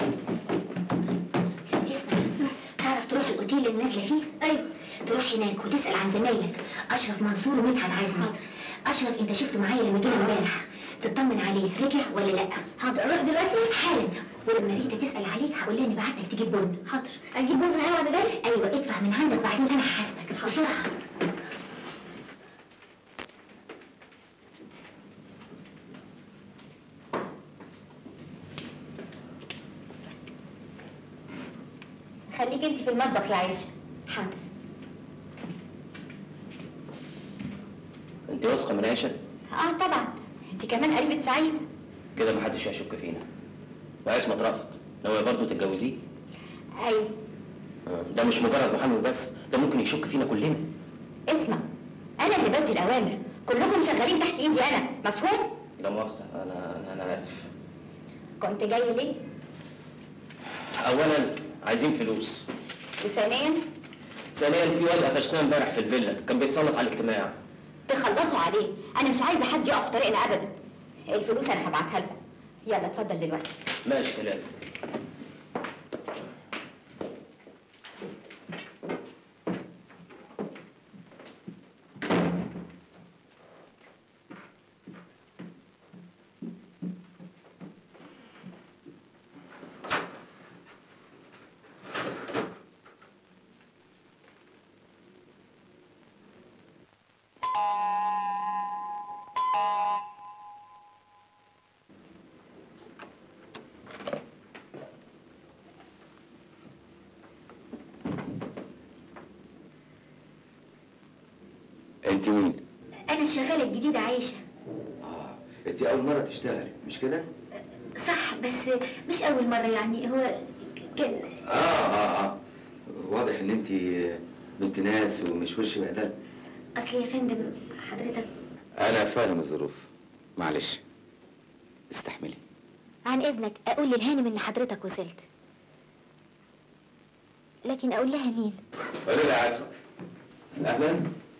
اسمع تعرف تروح الاوتيل اللي نازله فيه ايوه تروح هناك وتسال عن زمايلك اشرف منصور ومدحت عزمي اشرف انت شفته معايا لما جينا امبارح تطمن عليه رجع ولا لا حاضر اروح دلوقتي حالا ولما ريتا تسال عليك هقول لها اني بعتك تجيب بن حاضر اجيب بن معايا وانا جاي ايوه ادفع من عندك وبعدين انا هحاسبك بسرعه خليك انت في المطبخ يا عيشه حاضر انت واثقة من عيشة؟ اه طبعا انت كمان قريبه سعيد كده محدش هيشك فينا وعصمت رأفت ناوية برضه تتجوزيه؟ ايوه آه، ده مش مجرد محامي وبس ده ممكن يشك فينا كلنا اسمع انا اللي بدي الاوامر كلكم شغالين تحت ايدي انا مفهوم لا مؤاخذة أنا أنا أنا آسف كنت جاي ليه أولا عايزين فلوس وثانيا ثانيا في واد قفشناه امبارح في الفيلا كان بيتصنت على الاجتماع تخلصوا عليه انا مش عايزه حد يقف في طريقنا ابدا الفلوس انا هبعتها لكم يلا اتفضل دلوقتي ماشي كلام انت مين؟ انا الشغاله الجديده عايشه اه انت اول مره تشتغلي مش كده؟ صح بس مش اول مره يعني هو كان اه اه اه واضح ان انت بنت ناس ومش وش بهدل اصل يا فندم حضرتك انا فاهم الظروف معلش استحملي عن اذنك اقول للهانم ان حضرتك وصلت لكن اقول لها مين قولي لي عزمك اهلا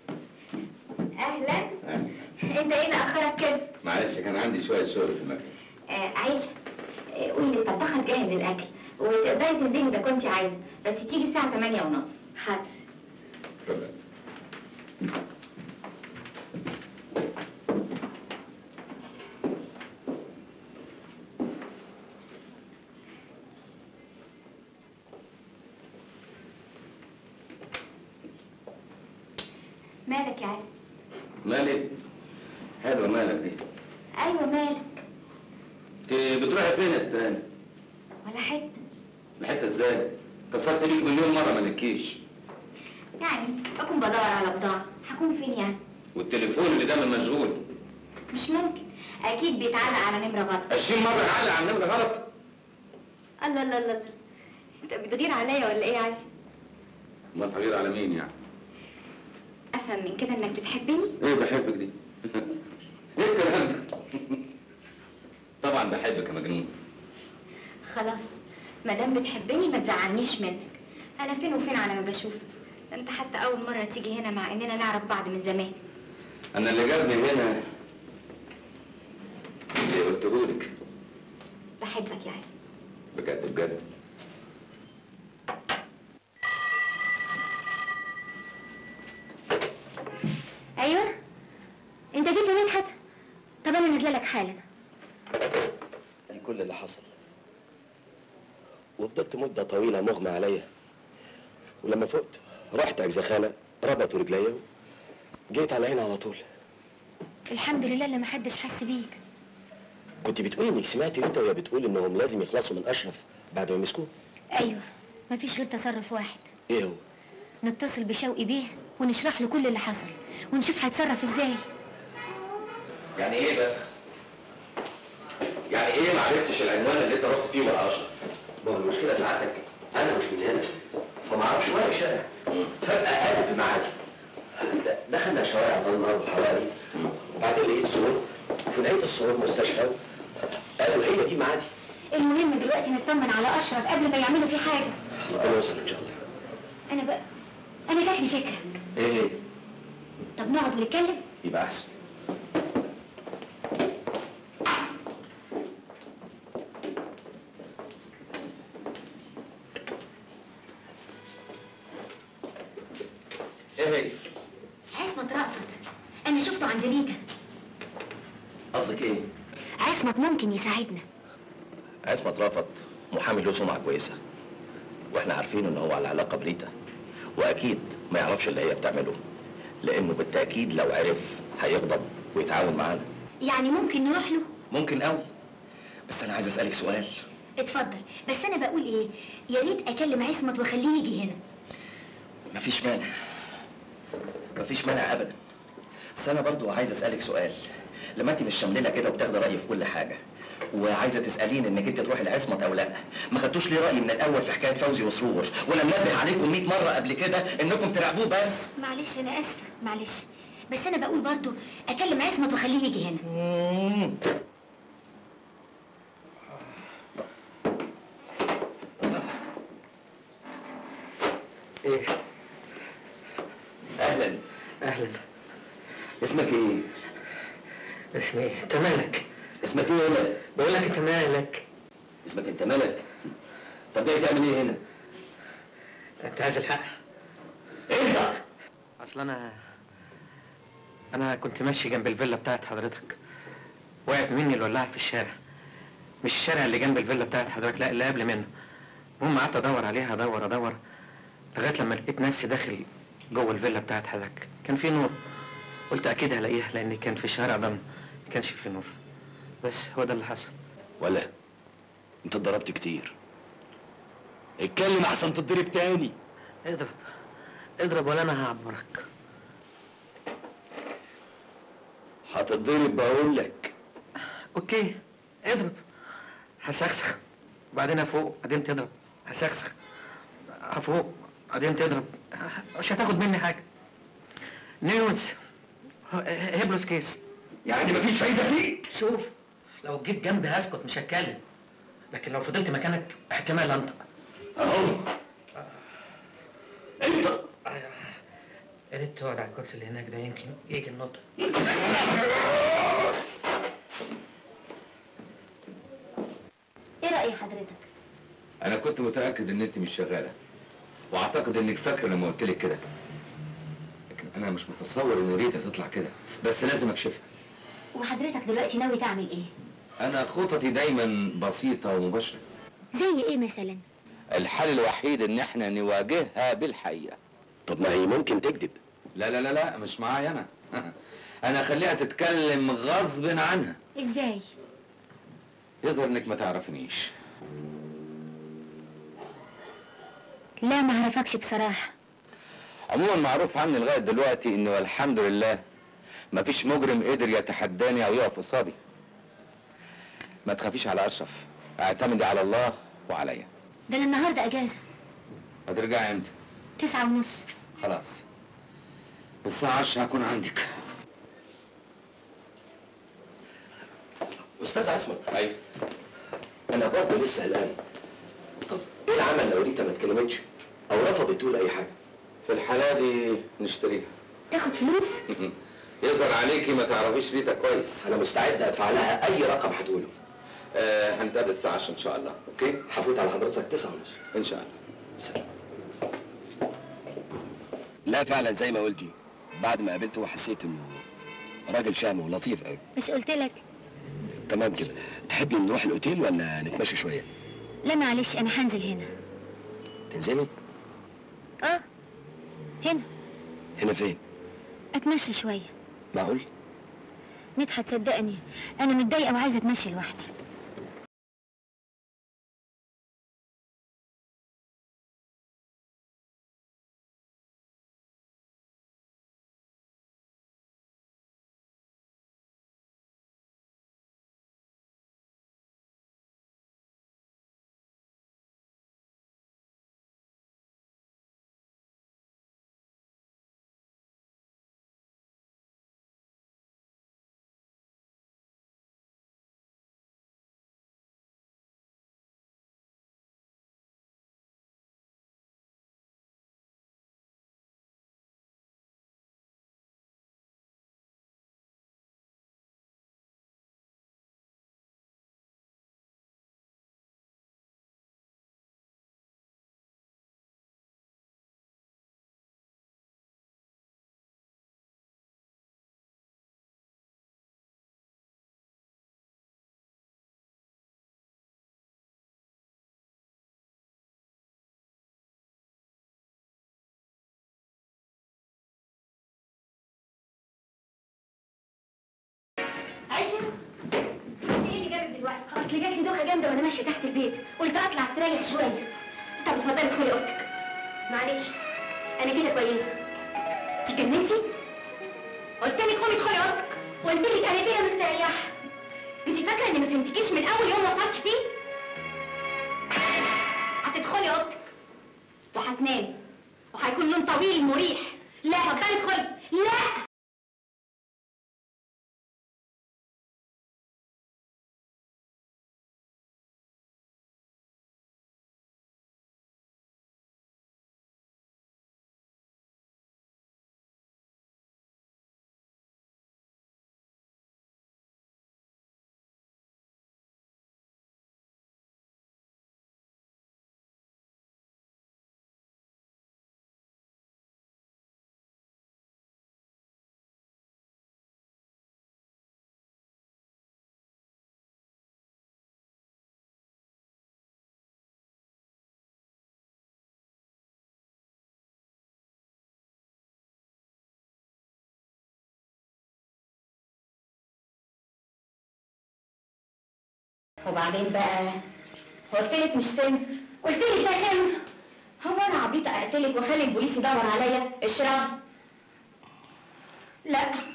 اهلا انت ايه مأخرك كده معلش كان عندي شويه شغل في المكتب آه عيشه آه قولي للطباخه تجهز الاكل وتقدري تنزلي اذا كنت عايزه بس تيجي الساعه 8 ونص حاضر اتفضل مالك يا عزم مالك حلوه مالك دي ايوه مالك انت بتروحي فين يا استهاني ولا حته حته ازاي اتصلت بيك مليون مره ما لكيش يعني اكون بدور على بضاعه هكون فين يعني والتليفون اللي دايما مشغول مش ممكن اكيد بيتعلق على نمره غلط 20 مره اتعلق على النمره غلط الله الله الله الله. انت بتغير عليا ولا ايه يا عزم امال هغير على مين يعني افهم من كده انك بتحبني ايه بحبك دي ايه الكلام ده طبعا بحبك يا مجنون خلاص ما دام بتحبني ما تزعلنيش منك انا فين وفين على ما بشوفك ده انت حتى اول مره تيجي هنا مع اننا نعرف بعض من زمان انا اللي جابني هنا اللي قلتهولك بحبك يا عزم بجد بجد ايوه انت جيت يا مدحت طب انا نازله لك حالا دي كل اللي حصل وفضلت مدة طويلة مغمى عليا ولما فقت رحت أجزخانة ربطوا رجليا جيت على هنا على طول الحمد لله اللي محدش حس بيك كنت بتقولي انك سمعت ريتا وهي بتقول انهم لازم يخلصوا من اشرف بعد ما مسكوه ايوه مفيش غير تصرف واحد ايه هو نتصل بشوقي بيه ونشرح له كل اللي حصل ونشوف هيتصرف ازاي يعني ايه بس يعني ايه ما عرفتش العنوان اللي انت رحت فيه ورا اشرف ما هو المشكله ساعتك انا مش من هنا فما اعرفش ولا شارع فجاه قابل في معادي د- دخلنا شوارع ضلمه وحوالي وبعدين لقيت صور في نهايه الصور مستشفى قالوا هي دي معادي المهم دلوقتي نطمن على اشرف قبل ما يعملوا فيه حاجه ربنا يوصل ان شاء الله انا بقى انا جات لي فكره ايه هي؟ طب نقعد ونتكلم يبقى احسن ايه هي؟ عصمت رأفت انا شفته عند ريتا قصدك ايه؟ عصمت ممكن يساعدنا عصمت رافت محامي له سمعة كويسة واحنا عارفين ان هو على علاقة بريتا واكيد ما يعرفش اللي هي بتعمله لانه بالتأكيد لو عرف هيغضب ويتعاون معانا يعني ممكن نروح له ممكن قوي بس انا عايز اسألك سؤال اتفضل بس انا بقول ايه يا ريت اكلم عصمت واخليه يجي هنا مفيش مانع مفيش مانع ابدا بس انا برضو عايز اسالك سؤال لما انت مش شاملينه كده وبتاخدي رايي في كل حاجه وعايزه تسالين انك انت تروحي لعصمت او لا ما خدتوش ليه رايي من الاول في حكايه فوزي وسرور وانا منبه عليكم 100 مره قبل كده انكم تراقبوه بس معلش انا اسفه معلش بس انا بقول برضو اكلم عصمت واخليه يجي هنا ايه اهلا اهلا اسمك ايه اسمي إيه؟ انت مالك اسمك ايه هنا بقول لك انت مالك اسمك انت مالك طب جاي تعمل ايه هنا انت عايز الحق انت اصل انا انا كنت ماشي جنب الفيلا بتاعت حضرتك وقعت مني الولاعه في الشارع مش الشارع اللي جنب الفيلا بتاعت حضرتك لا اللي قبل منه المهم قعدت ادور عليها ادور ادور لغايه لما لقيت نفسي داخل جوه الفيلا بتاعت حضرتك كان في نور قلت اكيد هلاقيها لان كان في الشارع ضلمه ما كانش في نور بس هو ده اللي حصل ولا انت اتضربت كتير اتكلم احسن تتضرب تاني اضرب اضرب ولا انا هعبرك هتتضرب بقول لك اوكي اضرب هسخسخ بعدين افوق بعدين تضرب هسخسخ افوق بعدين تضرب مش هتاخد مني حاجه نيوز هيبلوس كيس يعني مفيش فايده فيك شوف لو جيت جنبي هسكت مش هتكلم لكن لو فضلت مكانك احتمال انطق اهو انت يا ريت تقعد على الكرسي اللي هناك ده يمكن يجي النطق ايه رأي حضرتك انا كنت متاكد ان انت مش شغاله واعتقد انك فاكره لما قلت لك كده لكن انا مش متصور ان ريتا تطلع كده بس لازم اكشفها وحضرتك دلوقتي ناوي تعمل ايه انا خططي دايما بسيطه ومباشره زي ايه مثلا الحل الوحيد ان احنا نواجهها بالحقيقه طب ما هي ممكن تكذب لا لا لا لا مش معايا انا انا اخليها تتكلم غصب عنها ازاي يظهر انك ما تعرفنيش لا ما اعرفكش بصراحه عموما معروف عني لغايه دلوقتي انه والحمد لله ما فيش مجرم قدر يتحداني او يقف قصادي ما تخافيش على اشرف اعتمدي على الله وعليا ده انا النهارده اجازه هترجعي امتى تسعة ونص خلاص الساعه 10 هكون عندك استاذ عصمت ايوه انا برضه لسه قلقان طب ايه العمل لو ريتا ما اتكلمتش او رفضت تقول اي حاجه في الحاله دي نشتريها تاخد فلوس يظهر عليكي ما تعرفيش ريتا كويس انا مستعد ادفع لها اي رقم هتقوله آه هنتقابل الساعه 10 ان شاء الله اوكي هفوت على حضرتك تسعة ونص ان شاء الله سلام لا فعلا زي ما قلتي بعد ما قابلته حسيت انه راجل شهم ولطيف قوي مش قلت لك تمام كده تحبي نروح الاوتيل ولا نتمشى شويه لا معلش انا هنزل هنا تنزلي اه هنا هنا فين اتمشى شويه معقول مدحت صدقني انا متضايقه وعايزه اتمشى لوحدي عايشه انت ايه اللي جابك دلوقتي اصل جات لي دوخه جامده وانا ماشيه تحت البيت قلت اطلع استريح شويه طب اتفضلي ادخلي اوضتك معلش انا كده كويسه انت جننتي قلت لك قومي ادخلي اوضتك قلت لك انا كده مستريحه انت فاكره اني ما فهمتكيش من اول يوم وصلت فيه هتدخلي اوضتك وهتنامي وهيكون نوم طويل مريح لا اتفضلي ادخلي لا وبعدين بقى قلت لك مش سن قلت لك ده سن هو انا عبيطه اقتلك واخلي البوليس يدور عليا اشربي لا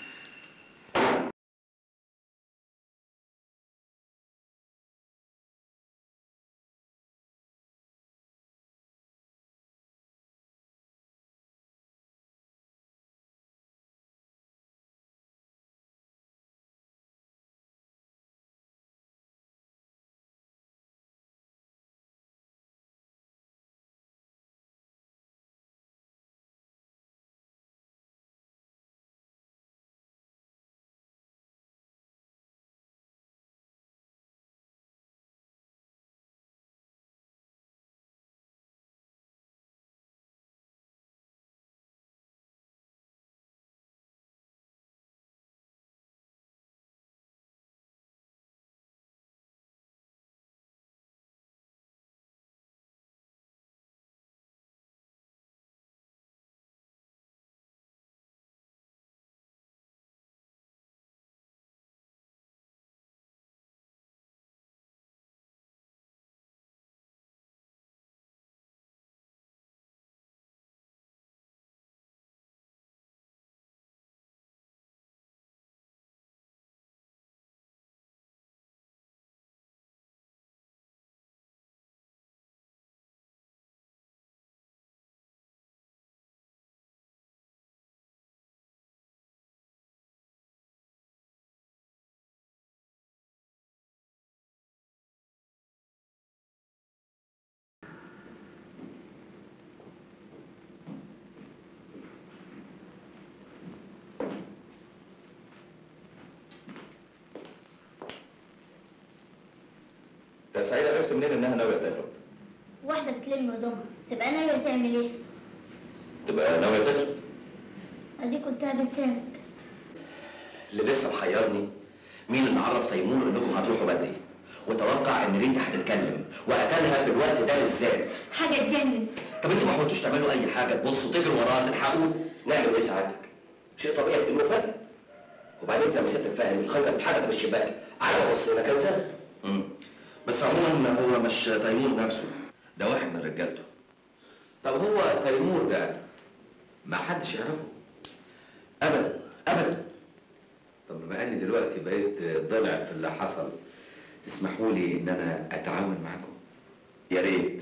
يا سعيد عرفت منين انها ناويه تهرب؟ واحدة بتلم هدومها تبقى ناوية تعمل ايه؟ تبقى ناويه تهرب؟ اديك قلتها بلسانك اللي لسه محيرني مين اللي عرف تيمور انكم هتروحوا بدري؟ وتوقع ان ريتا هتتكلم وقتلها في الوقت ده بالذات حاجة تجنن طب انتوا ما حاولتوش تعملوا اي حاجه تبصوا تجروا وراها تلحقوه نعمل ايه سعادتك؟ شيء طبيعي انه فاهم وبعدين زي ما سيادتك فاهم الخنجه اتحركت من الشباك على ما بصينا كان سهل بس عموما هو مش تيمور نفسه ده واحد من رجالته طب هو تيمور ده ما حدش يعرفه ابدا ابدا طب بما اني دلوقتي بقيت ضلع في اللي حصل تسمحوا لي ان انا اتعاون معاكم يا ريت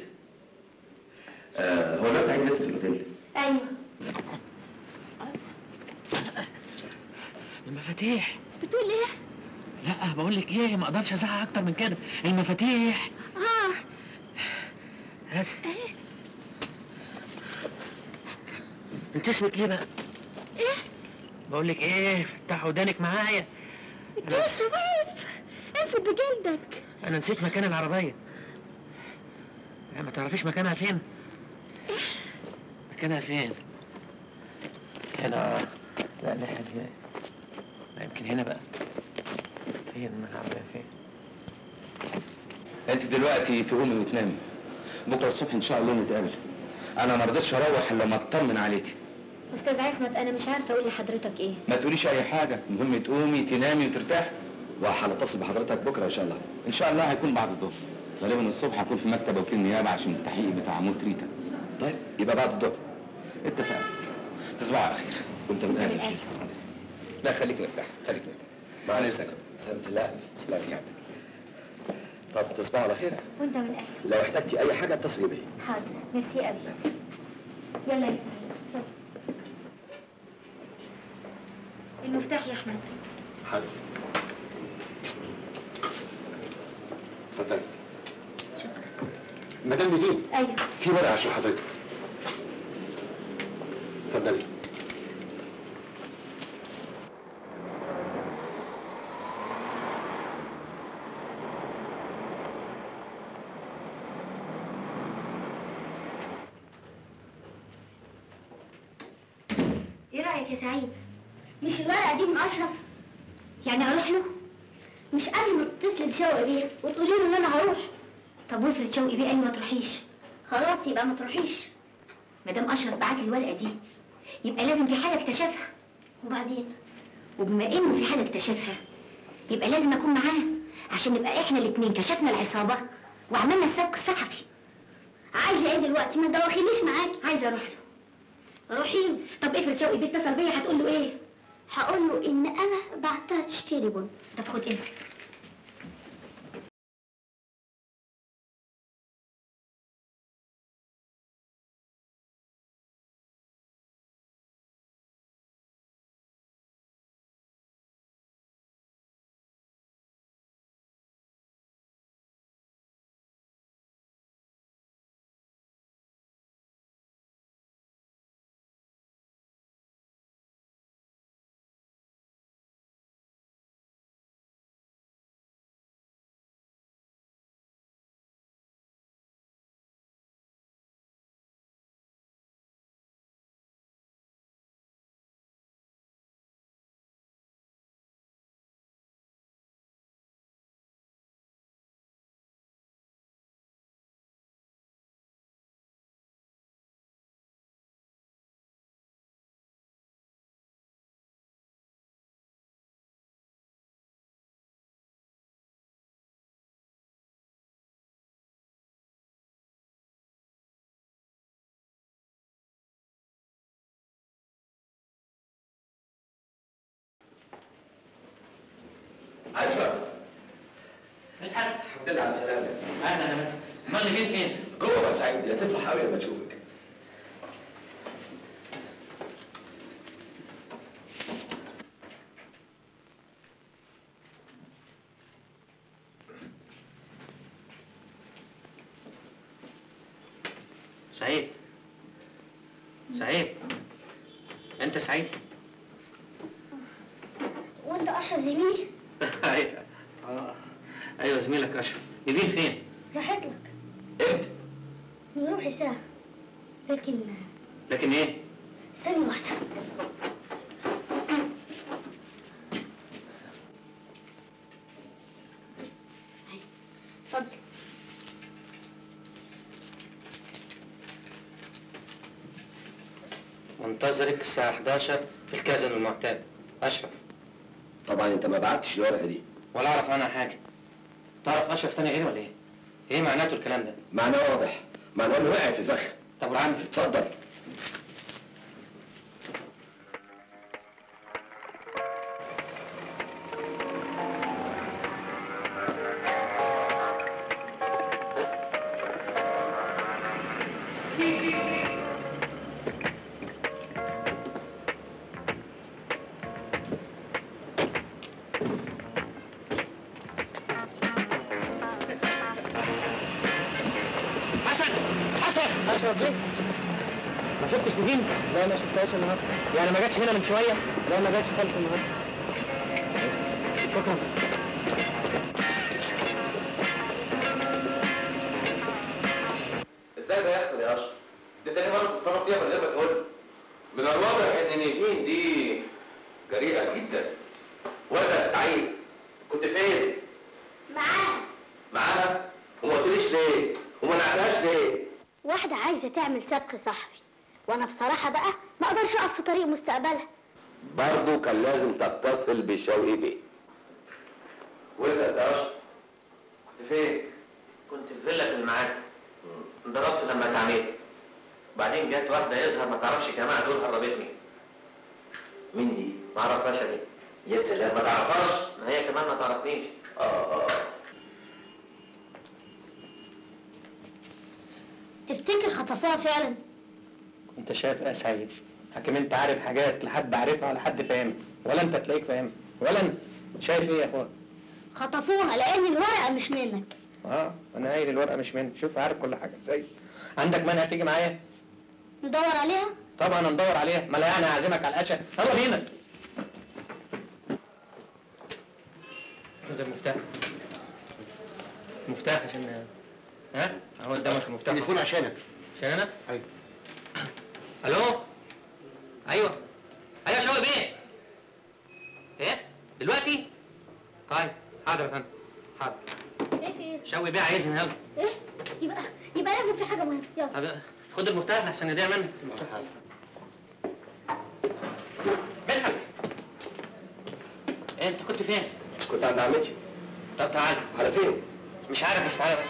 آه هو الواد سعيد لسه في الاوتيل ايوه المفاتيح بتقول ايه؟ لا بقول لك ايه ما اقدرش ازعق اكتر من كده المفاتيح اه هات انت اسمك ايه بقى؟ ايه؟ بقول لك ايه فتح ودانك معايا بص واقف انفد بجلدك انا نسيت مكان العربيه لا، ما تعرفيش مكانها فين مكانها فين هنا لا لا هنا لا يمكن هنا بقى فين العربيه فين انت دلوقتي تقومي وتنامي بكره الصبح ان شاء الله نتقابل انا ما رضيتش اروح الا لما اطمن عليك استاذ عصمت انا مش عارفه اقول لحضرتك ايه ما تقوليش اي حاجه المهم تقومي تنامي وترتاحي وهنتصل بحضرتك بكره ان شاء الله ان شاء الله هيكون بعد الظهر غالبا الصبح هكون في مكتب وكيل نيابه عشان التحقيق بتاع موت ريتا طيب يبقى بعد الظهر اتفقنا تصبحوا على خير وانت من اهلك بالألف. لا خليك مرتاح خليك مرتاح مع السلامه سلامة الله سلام سعادتك طب تصبحوا على خير وانت من اهلك لو احتجتي اي حاجه اتصلي بيا حاضر ميرسي قوي يلا يا سعيد اتفضل. المفتاح يا احمد حاضر اتفضلي مدام نجيب ايوه في ورقه عشان حضرتك اتفضلي ايه رأيك يا سعيد؟ مش الورقة دي من أشرف؟ يعني أروح له؟ مش قبل ما تتصلي بشوقي بيه وتقولي له إن أنا هروح طب وافرض شوقي بيه قال ما تروحيش خلاص يبقى ما تروحيش مدام اشرف بعت لي الورقه دي يبقى لازم في حاجه اكتشفها وبعدين وبما انه في حاجه اكتشفها يبقى لازم اكون معاه عشان نبقى احنا الاثنين كشفنا العصابه وعملنا السبق الصحفي عايزة إيه دلوقتي؟ ما تدوخينيش معاكي عايزه اروح له روحي له طب افرض شوقي بيه اتصل بيا هتقول له ايه هقول له إن أنا بعتها تشتري بن طب خد امسك اشرف الحاج الحمد لله على السلامه اهلا يا مدحت امال نجيب فين؟ جوه بقى سعيد هتفرح قوي لما تشوفك سعيد سعيد انت سعيد وأنت أشرف زميلي؟ ايوه آه. ايوه زميلك اشرف نيفين فين؟ راحت لك امتى؟ من روحي ساعة لكن لكن ايه؟ ثانية واحدة هاي، اتفضل منتظرك الساعة 11 في الكازن المعتاد أشرف طبعا انت ما بعتش الورقه دي ولا أعرف عنها حاجة تعرف أشرف تاني غيري ولا إيه؟ إيه معناته الكلام ده؟ معناه واضح معناه انه وقعت في فخ طب والعمل؟ اتفضل حسن حسن اشرف بيه ما شفتش نجيم؟ لا ما شفتهاش النهارده يعني ما جاتش هنا من شويه؟ لا ما جاتش خالص النهارده شكرا ازاي ده يحصل يا اشرف؟ دي تاني مرة تتصرف فيها من غير ما تقول من الواضح ان نيفين دي جريئة جدا وردة سعيد كنت فين؟ معاها معاها؟ وما قلتليش ليه؟ وما نعرفهاش ليه؟ واحدة عايزة تعمل سبق صحفي وأنا بصراحة بقى ما أقدرش أقف في طريق مستقبلها برضه كان لازم تتصل بشوقي بيه وانت يا سي اشرف كنت فين؟ كنت في فيلا في المعاد انضربت لما اتعميت بعدين جت واحدة يظهر ما تعرفش الجماعة دول هربتني مين دي؟ ما اعرفهاش دي يا سلام ما تعرفهاش؟ ما هي كمان ما تعرفنيش اه اه تفتكر خطفوها فعلا انت شايف ايه يا سعيد حكيم انت عارف حاجات لحد عارفها ولا حد فاهمها ولا انت تلاقيك فاهم ولا انت شايف ايه يا اخويا خطفوها لأن الورقة مش منك اه انا قايل الورقه مش مني شوف عارف كل حاجه ازاي عندك مانع تيجي معايا ندور عليها طبعا ندور عليها ما لا يعني اعزمك على العشاء يلا بينا ده المفتاح مفتاح عشان ها اهو قدامك المفتاح تليفون عشانك عشان انا ايوه الو ايوه ايوه شوقي بيه ايه دلوقتي طيب حاضر يا فندم حاضر ايه في ايه؟ شوقي بيه عايزني يلا ايه؟ يبقى يبقى لازم في حاجة مهمة يلا طب خد المفتاح لحسن يضيع منك مدحت انت كنت فين؟ كنت عند عمتي طب تعال على فين؟ مش عارف بس تعالى بس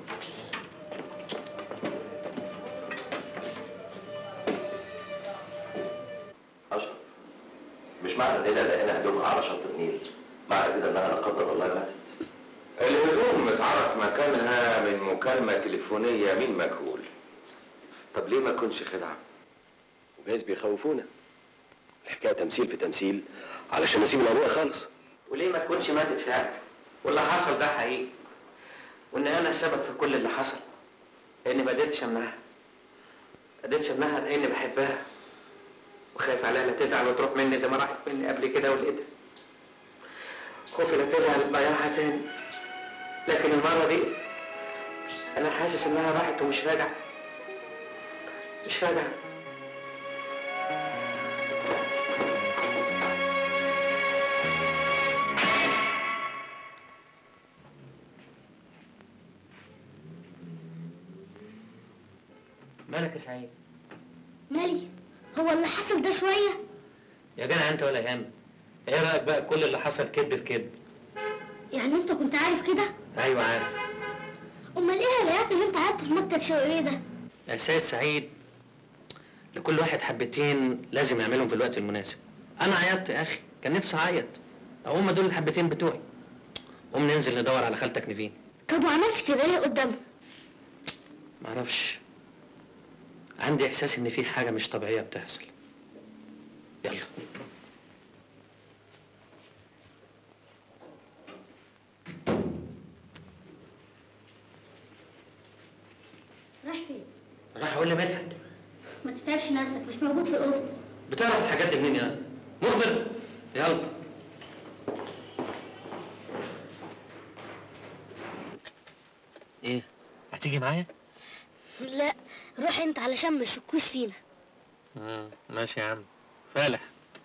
اشرف مش معنى اننا لقينا هدومها على شط النيل معنى كده انها لا قدر الله ماتت الهدوم متعرف مكانها من مكالمة تليفونية من مجهول طب ليه ما تكونش خدعة؟ وجايز بيخوفونا الحكايه تمثيل في تمثيل علشان نسيب القضيه خالص وليه ما تكونش ماتت فعلا واللي حصل ده حقيقي وان انا السبب في كل اللي حصل لاني ما قدرتش امنعها ما قدرتش امنعها لاني بحبها وخايف عليها لا تزعل وتروح مني زي ما راحت مني قبل كده ولقيتها خوفي لا تزعل تضيعها تاني لكن المرة دي أنا حاسس إنها راحت ومش راجعة مش راجعة مالك يا سعيد؟ مالي هو اللي حصل ده شوية يا جدع أنت ولا يهم إيه رأيك بقى كل اللي حصل كذب في كذب؟ يعني انت كنت عارف كده أيوه عارف امال ايه الهلاقات اللي انت قعدت في مكتب شوقي ده يا سيد سعيد لكل واحد حبتين لازم يعملهم في الوقت المناسب انا عيطت يا اخي كان نفسي اعيط هم دول الحبتين بتوعي قوم ننزل ندور على خالتك نيفين طب وعملت كده ليه قدامه معرفش عندي احساس ان في حاجه مش طبيعيه بتحصل يلا رايح فين راح اقول لمدحت ما تتعبش نفسك مش موجود في الاوضه بتعرف الحاجات دي منين يا مخبر يلا ايه هتيجي معايا لا روح انت علشان ما يشكوش فينا اه ماشي يا عم فالح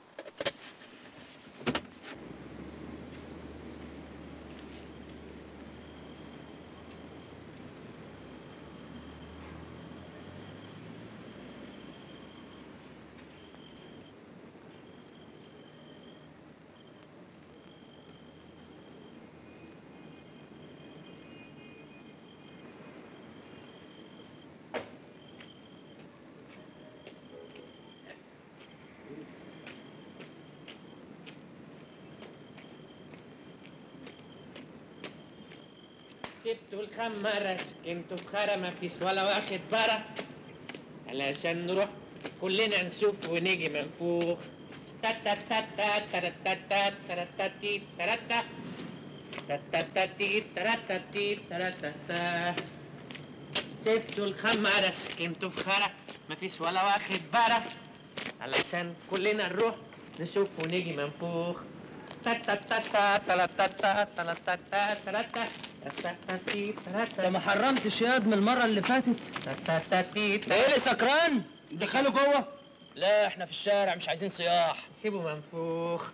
سبتوا الخمارة سكنتوا في خرا ما فيش ولا واخد برا علشان نروح كلنا نشوف ونيجي منفوخ تاتاتاتا تراتاتا تراتاتي تراتا تاتاتاتي تراتاتي تراتاتا سبتوا الخمارة سكنتوا في خرا ما فيش ولا واخد برا علشان كلنا نروح نشوف ونيجي منفوخ تاتاتاتا تراتاتا تراتاتا تراتا انت ما حرمتش ياض من المره اللي فاتت ايه اللي سكران دخله جوه لا احنا في الشارع مش عايزين صياح سيبه منفوخ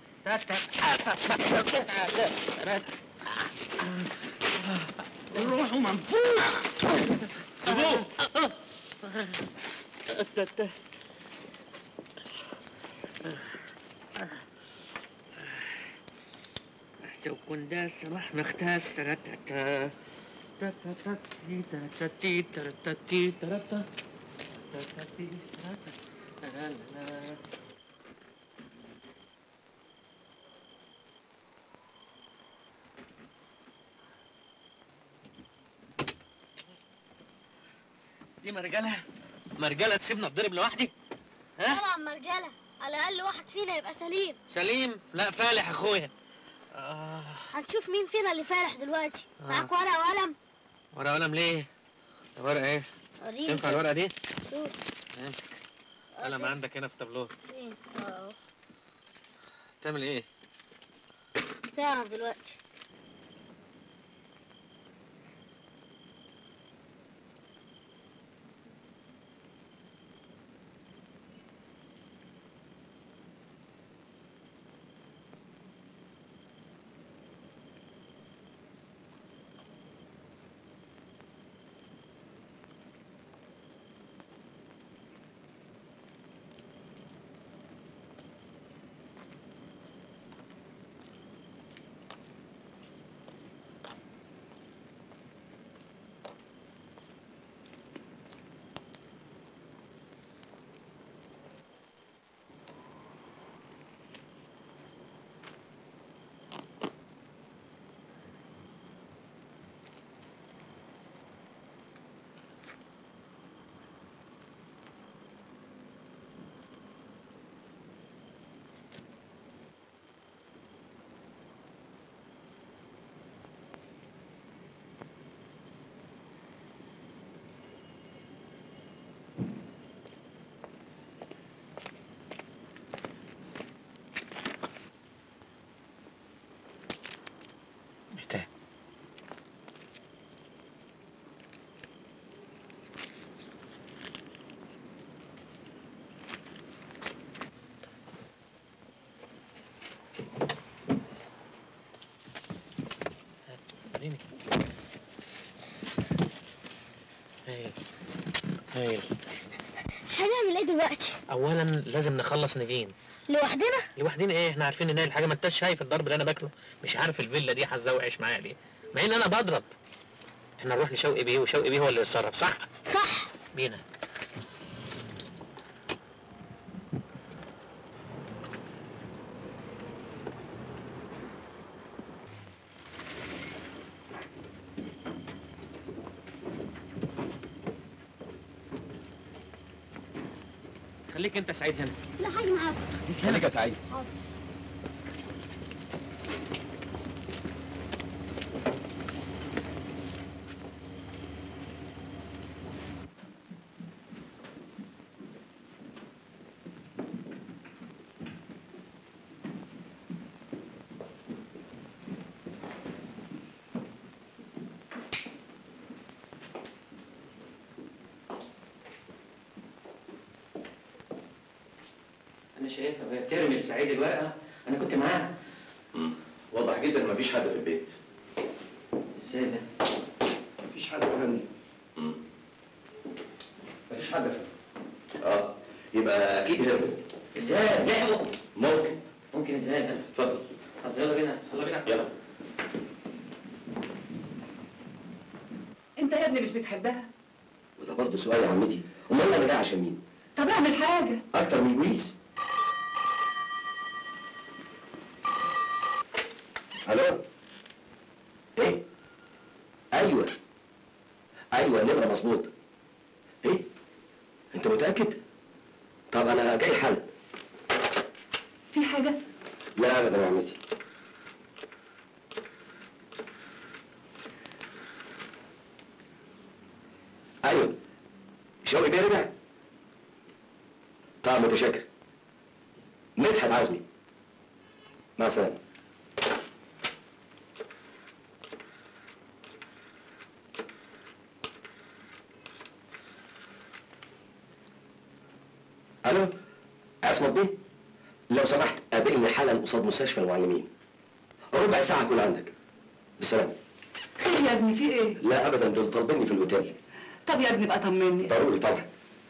روحوا منفوخ سيبوه سو كندا صباح مختاس ترتتا ترتتتي ترتتي ترتتي ترتا ترتتي ترتا لا لا لا. دي مرجله مرجله تسيبنا اتضرب لوحدي ها طبعا مرجله على الاقل واحد فينا يبقى سليم سليم لا فالح اخويا هنشوف مين فينا اللي فالح دلوقتي آه. معاك ورقه وقلم ورقه قلم ليه ورقه ايه وريني تنفع كده. الورقه دي شوف امسك قلم عندك هنا في التابلوه فين اه تعمل ايه تعرف دلوقتي محتاج وريني هايل هايل هنعمل ايه دلوقتي اولا لازم نخلص نيفين لوحدنا لوحدين ايه احنا عارفين ان هي الحاجه ما انتش شايف الضرب اللي انا باكله مش عارف الفيلا دي هتزوق عيش معايا ليه مع ان انا بضرب احنا نروح لشوقي بيه وشوقي بيه هو اللي يتصرف صح صح بينا خليك انت سعيد هنا لا حاجه معاكم خليك يا سعيد انا شايفها وهي بترمي لسعيد الورقه انا كنت معاها واضح جدا ان مفيش حد في البيت ازاي ده؟ مفيش حد يا فندم مفيش حد يا فندم اه يبقى اكيد هربوا ازاي؟ لحقوا؟ ممكن ممكن ازاي ده؟ اتفضل طب يلا بينا يلا بينا يلا انت يا ابني مش بتحبها وده برضه سؤال يا عمتي امال انا جاي عشان مين طب اعمل حاجه اكتر من البوليس الو ايه ايوه ايوه النمره مظبوط ايه انت متاكد طب انا جاي حل في حاجه لا ابدا يا عمتي ايوه شوقي بيه رجع طب متشكر مدحت عزمي مع السلامه الو عصمت بيه لو سمحت قابلني حالا قصاد مستشفى المعلمين ربع ساعه اكون عندك بسلامه خير يا ابني في ايه لا ابدا دول طالبيني في الاوتيل طب يا ابني بقى طمني ضروري طبعا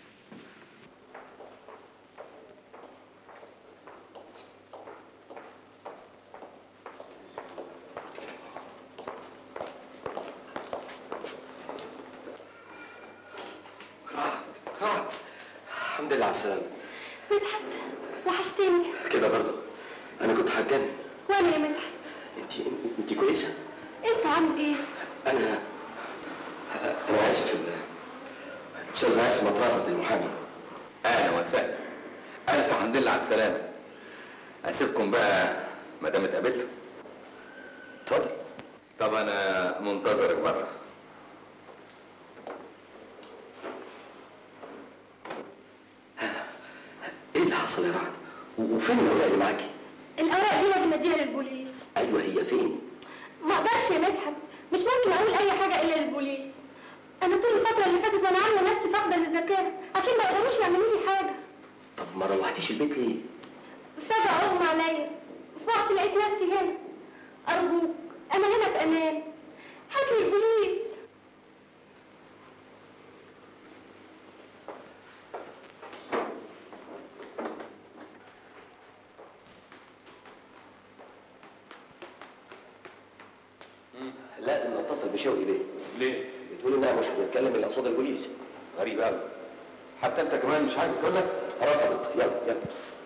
الحمد لله على السلامة مدحت وحشتني كده برضه أنا كنت هتجنن وانا يا مدحت أنت أنت كويسة؟ انت عامل ايه؟ أنا أنا آسف الأستاذ عاصم رافض المحامي اهلا وسهلا الف حمد لله على السلامه اسيبكم بقى ما دام اتقابلتوا اتفضل طب انا منتظرك بره إيه اللي حصل يا رعد؟ و- وفين الأوراق اللي معاكي؟ الاوراق دي لازم اديها للبوليس أيوه هي فين؟ ما اقدرش يا مدحت مش ممكن اقول اي حاجه الا للبوليس انا طول الفتره اللي فاتت وانا عامله نفسي فاقده للذاكره عشان ما يقدروش يعملوا لي حاجه طب ما روحتيش البيت ليه؟ فجاه اغمى عليا في وقت لقيت نفسي هنا ارجوك انا هنا في امان هات لي البوليس لازم نتصل بشوقي بيه ليه؟ بتقول إنها مش هتتكلم إلا قصاد البوليس غريب قوي حتى انت كمان مش عايز تقول لك رفضت يلا يلا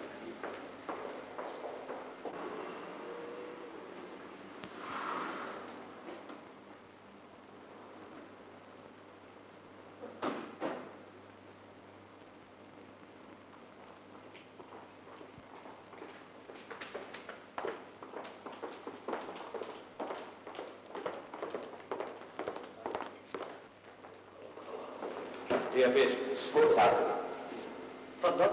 هي فين؟ فوق ساعتك اتفضل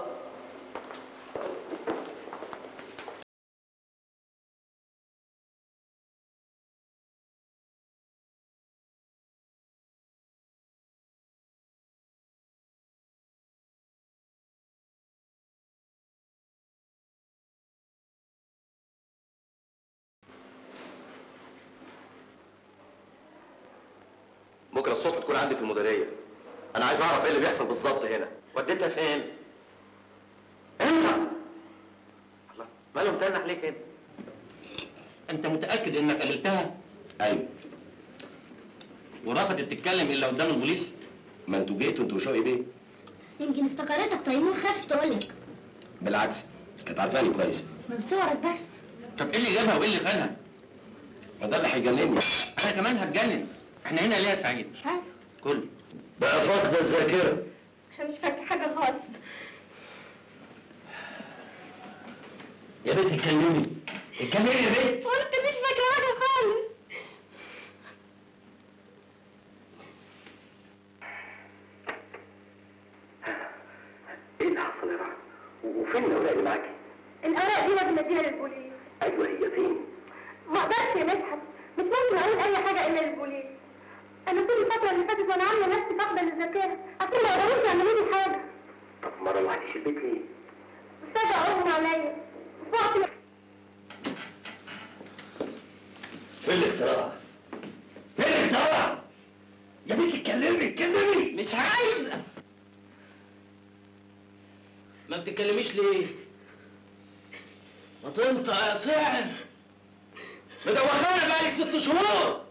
بكره الصبح تكون عندي في المديريه انا عايز اعرف ايه اللي بيحصل بالظبط هنا وديتها فين؟ انت الله ماله متنح ليه كده؟ انت متاكد انك قللتها؟ ايوه ورفضت تتكلم الا قدام البوليس؟ ما انتوا جيتوا انتوا وشوقي بيه يمكن افتكرتك تيمور خافت تقولك بالعكس كانت عارفاني كويس من صورك بس طب ايه اللي جابها وايه اللي خانها؟ ما ده اللي هيجنني انا كمان هتجنن احنا هنا ليه يا سعيد؟ مش عارف كل بقى فاقده الذاكره انا مش فاكره حاجه خالص يا بنت اتكلمي اتكلمي يا بنت قلت مش فاكره حاجه خالص ايه اللي حصل يا رعد؟ وفين الاوراق اللي معاكي؟ الاوراق دي لازم اديها للبوليس ايوه هي فين؟ ما اقدرش يا مدحت مش ممكن اقول اي حاجه الا للبوليس انا طول الفتره اللي فاتت وانا عامله نفسي فاقده للذاكره عشان ما يقدروش يعملوا لي حاجه طب ما روحتيش البيت ليه؟ ابتدى اغمى عليا وقت فين الاختراع؟ فين الاختراع؟ يا بنت اتكلمي اتكلمي مش عايز ما بتتكلميش ليه؟ ما تنطق يا طعن مدوخانا بقالك ست شهور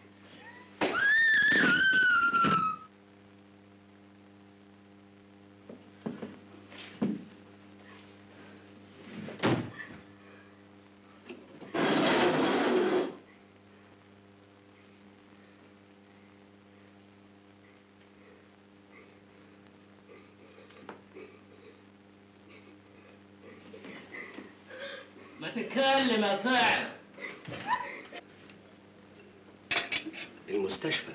ما تتكلم يا طعن المستشفى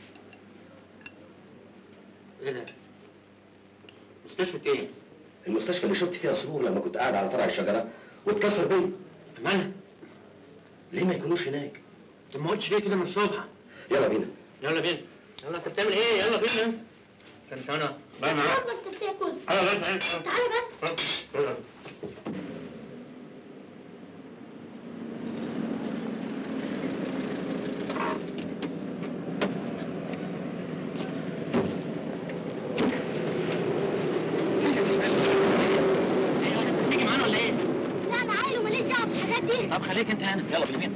ايه ده؟ مستشفى ايه؟ المستشفى اللي شفت فيها سرور لما كنت قاعد على فرع الشجره واتكسر بيا مالها؟ ليه ما يكونوش هناك؟ طب ما قلتش ليه كده من الصبح؟ يلا بينا يلا بينا يلا انت بتعمل ايه؟ يلا بينا استنى ثانية بقى معاك يلا انت بتاكل يلا بينا تعالى بس يلا تيجي معانا ولا ايه؟ لا انا عايل وماليش دعوه في الحاجات دي طب خليك انت هنا يلا باليمين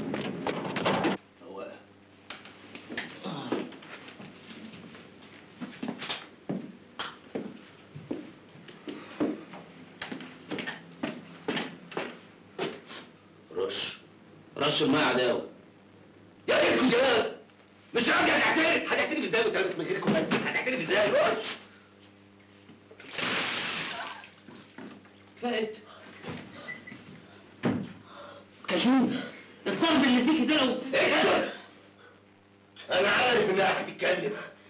رش رش الميه عداوه يا اسكت يا ولد مش راضي هتعترف هتعترف ازاي وانت لابس من غير كوبايه هتعترف ازاي رش فات كلمني الضرب اللي فيك ده لو ايه انا عارف انها هتتكلم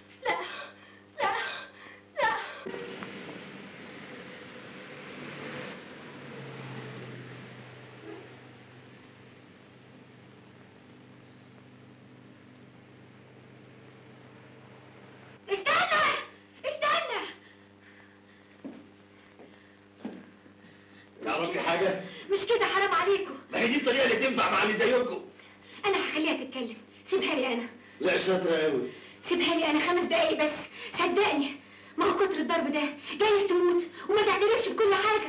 استنى استنى تعرفي حاجه مش كده حرام عليكم ما هي دي الطريقه اللي تنفع مع اللي زيكم انا هخليها تتكلم سيبها لي انا لا شاطره قوي سيبها لي انا خمس دقايق بس صدقني ما هو كتر الضرب ده جايز تموت وما تعترفش بكل حاجه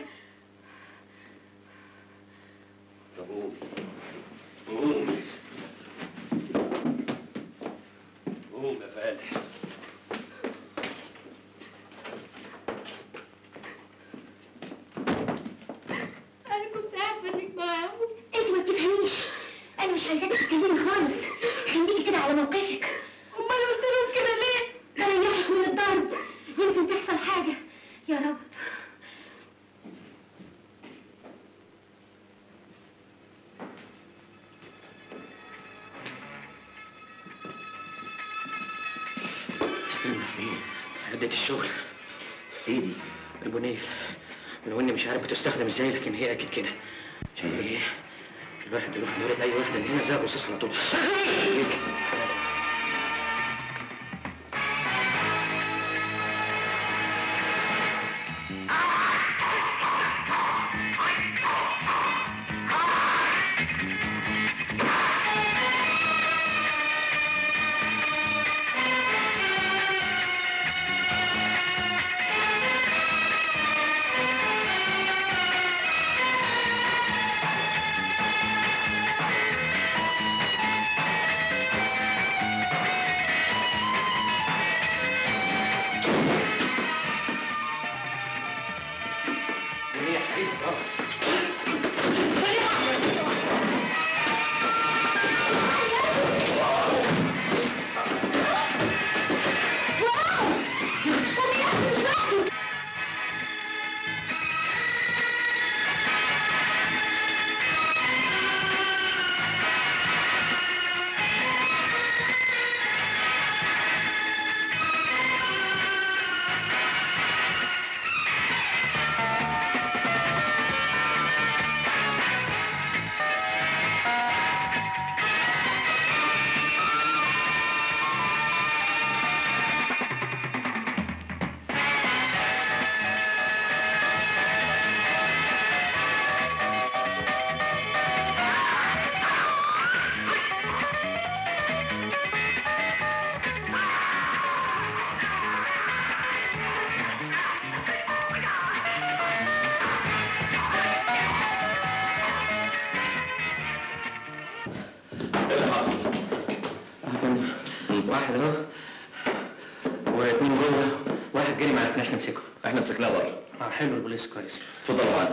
طب قوم قوم قوم يا فالح انا كنت عارفه انك معاهم انت ما بتفهميش انا مش عايزاكي تتكلمي خالص خليكي كده على موقفك امال قلت لهم كده ليه بريحك من الضرب يمكن تحصل حاجه يا رب استنى ايه عدة الشغل ايه دي البنية ولو اني مش عارف بتستخدم ازاي لكن هي اكيد كده عشان ايه الواحد يروح ضارب اي واحدة من هنا زي الرصاص على طول إيه دي؟ واحد اهو واثنين جوه واحد جري ما عرفناش نمسكه احنا مسكناه بره اه حلو البوليس كويس اتفضلوا معانا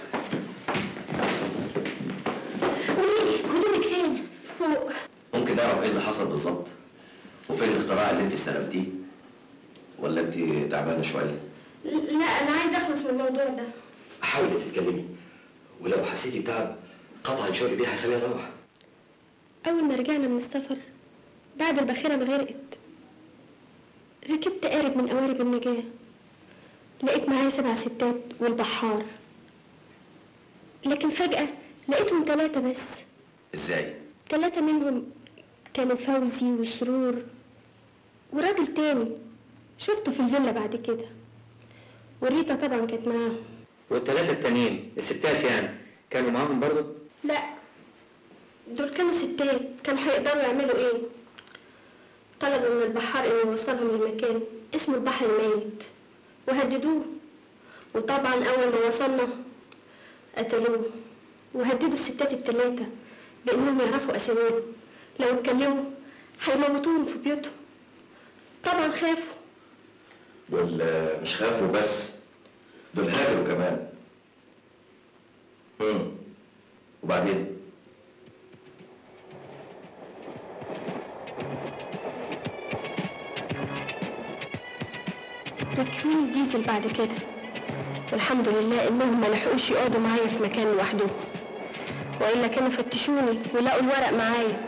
قولي لي هدومك فين؟ فوق ممكن نعرف ايه اللي حصل بالظبط وفين الاختراع اللي انت استلمتيه ولا انت تعبانه شويه لا انا عايزه اخلص من الموضوع ده حاولي تتكلمي ولو حسيتي بتعب قطعا شوقي بيه هيخليها اروح اول ما رجعنا من السفر بعد الباخره ما غرقت ركبت قارب من قوارب النجاه لقيت معايا سبع ستات والبحار لكن فجأة لقيتهم ثلاثة بس ازاي ثلاثة منهم كانوا فوزي وسرور وراجل تاني شفته في الفيلا بعد كده وريتا طبعا كانت معاهم والثلاثه التانيين الستات يعني كانوا معاهم برضه لا دول كانوا ستات كانوا هيقدروا يعملوا ايه طلبوا من البحار انه يوصلهم لمكان اسمه البحر الميت وهددوه وطبعا اول ما وصلنا قتلوه وهددوا الستات التلاتة بانهم يعرفوا اساميهم لو اتكلموا هيموتوهم في بيوتهم طبعا خافوا دول آه، مش خافوا بس دول هاجروا كمان امم وبعدين ركبوني الديزل بعد كده والحمد لله انهم ما لحقوش يقعدوا معايا في مكان لوحدهم والا كانوا فتشوني ولقوا الورق معايا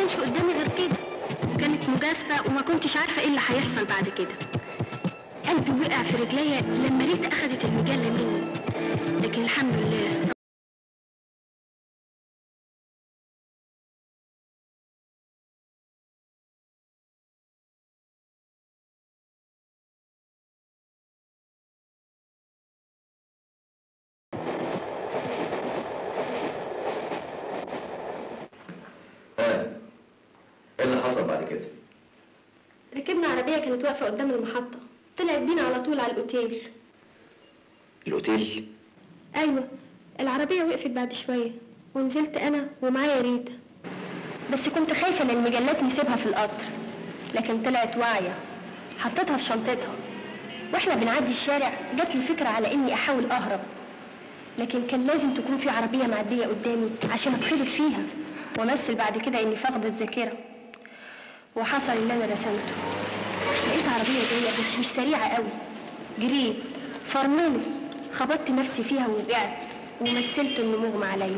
كانش قدامي غير كده كانت مجازفة وما كنتش عارفة ايه اللي هيحصل بعد كده قلبي وقع في رجليا لما ريت اخدت المجلة مني لكن الحمد لله ها ايه اللي حصل بعد كده؟ ركبنا عربية كانت واقفة قدام المحطة طلعت بينا على طول على الأوتيل الاوتيل أيوة العربية وقفت بعد شوية ونزلت أنا ومعايا ريتا بس كنت خايفة إن المجلات نسيبها في القطر لكن طلعت واعية حطيتها في شنطتها واحنا بنعدي الشارع جات لي فكرة على إني أحاول أهرب لكن كان لازم تكون في عربية معدية قدامي عشان أتخبط فيها وأمثل بعد كده إني فاقدة الذاكرة وحصل اللي أنا رسمته لقيت عربية جاية بس مش سريعة قوي جريت فرموني خبطت نفسي فيها ووقعت ومثلت إنه مغمى عليا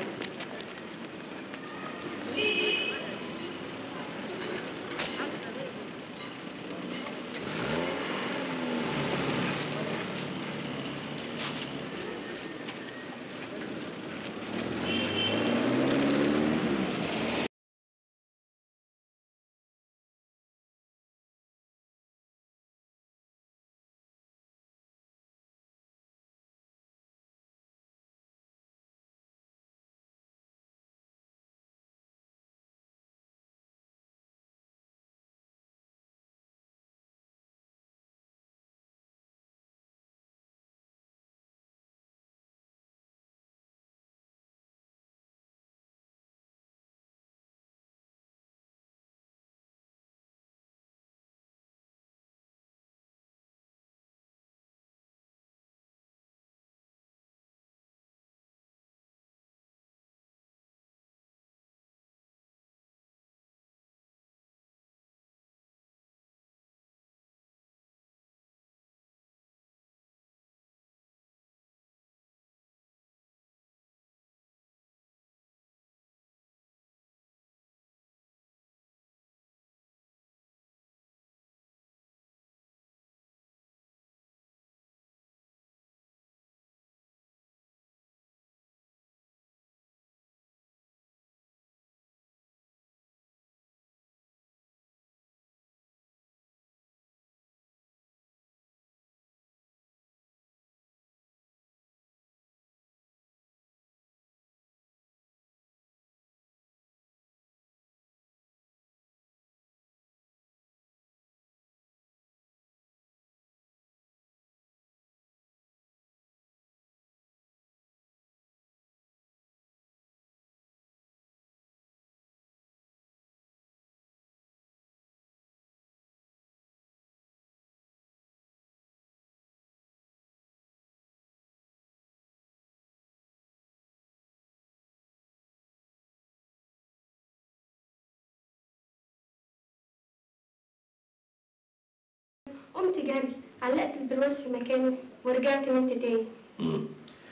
قمت جري علقت البرواز في مكانه ورجعت نمت تاني مم.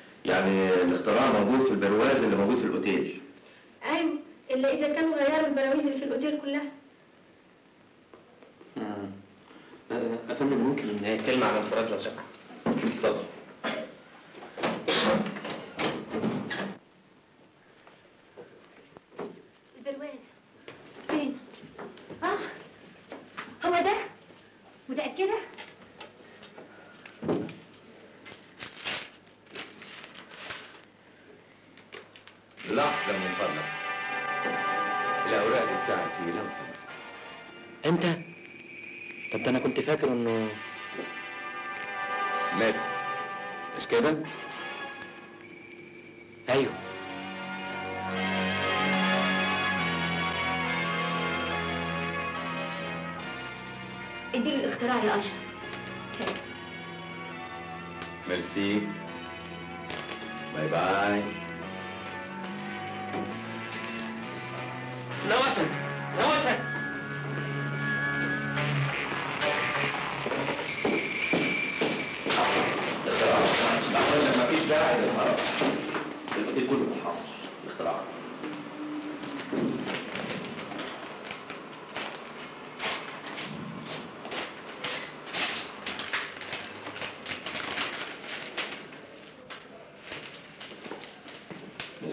يعني الاختراع موجود في البرواز اللي موجود في الاوتيل ايوه الا اذا كانوا غيروا البراويز اللي في الاوتيل كلها يا فندم ممكن كلمة على الانفراد لو سمحت اتفضل البرواز فين؟ اه هو ده متأكدة؟ لحظة من فضلك الأوراق دي بتاعتي لو سمحت انت طب ده انا كنت فاكر انه مات مش كده؟ ايوه اديله الاختراع يا اشرف ميرسي باي باي نوسن نوسن اختراع ما فيش داعي للهرب الاوتيل كله محاصر الاختراع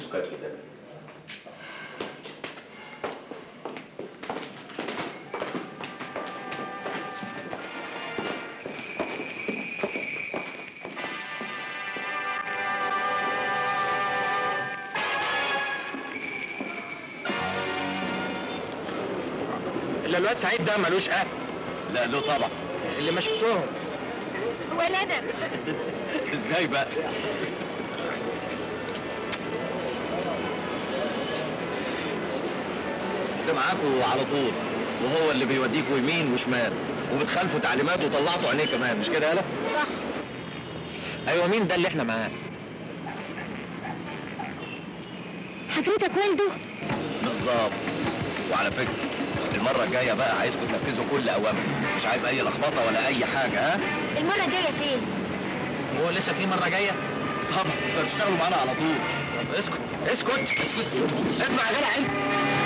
السكات ده الا الواد سعيد ده ملوش اهل لا له طبعا اللي ما شفتهم ولا ادب ازاي بقى ده معاكوا على طول وهو اللي بيوديكوا يمين وشمال وبتخالفوا تعليماته وطلعتوا عينيه كمان مش كده يالا؟ صح ايوه مين ده اللي احنا معاه حضرتك والده بالظبط وعلى فكره المره الجايه بقى عايزكم تنفذوا كل اوامر مش عايز اي لخبطه ولا اي حاجه ها المرة الجاية فين؟ هو لسه في مره جايه طبعا انتوا هتشتغلوا معانا على طول اسكت اسكت اسكت اسمع يا جدع انت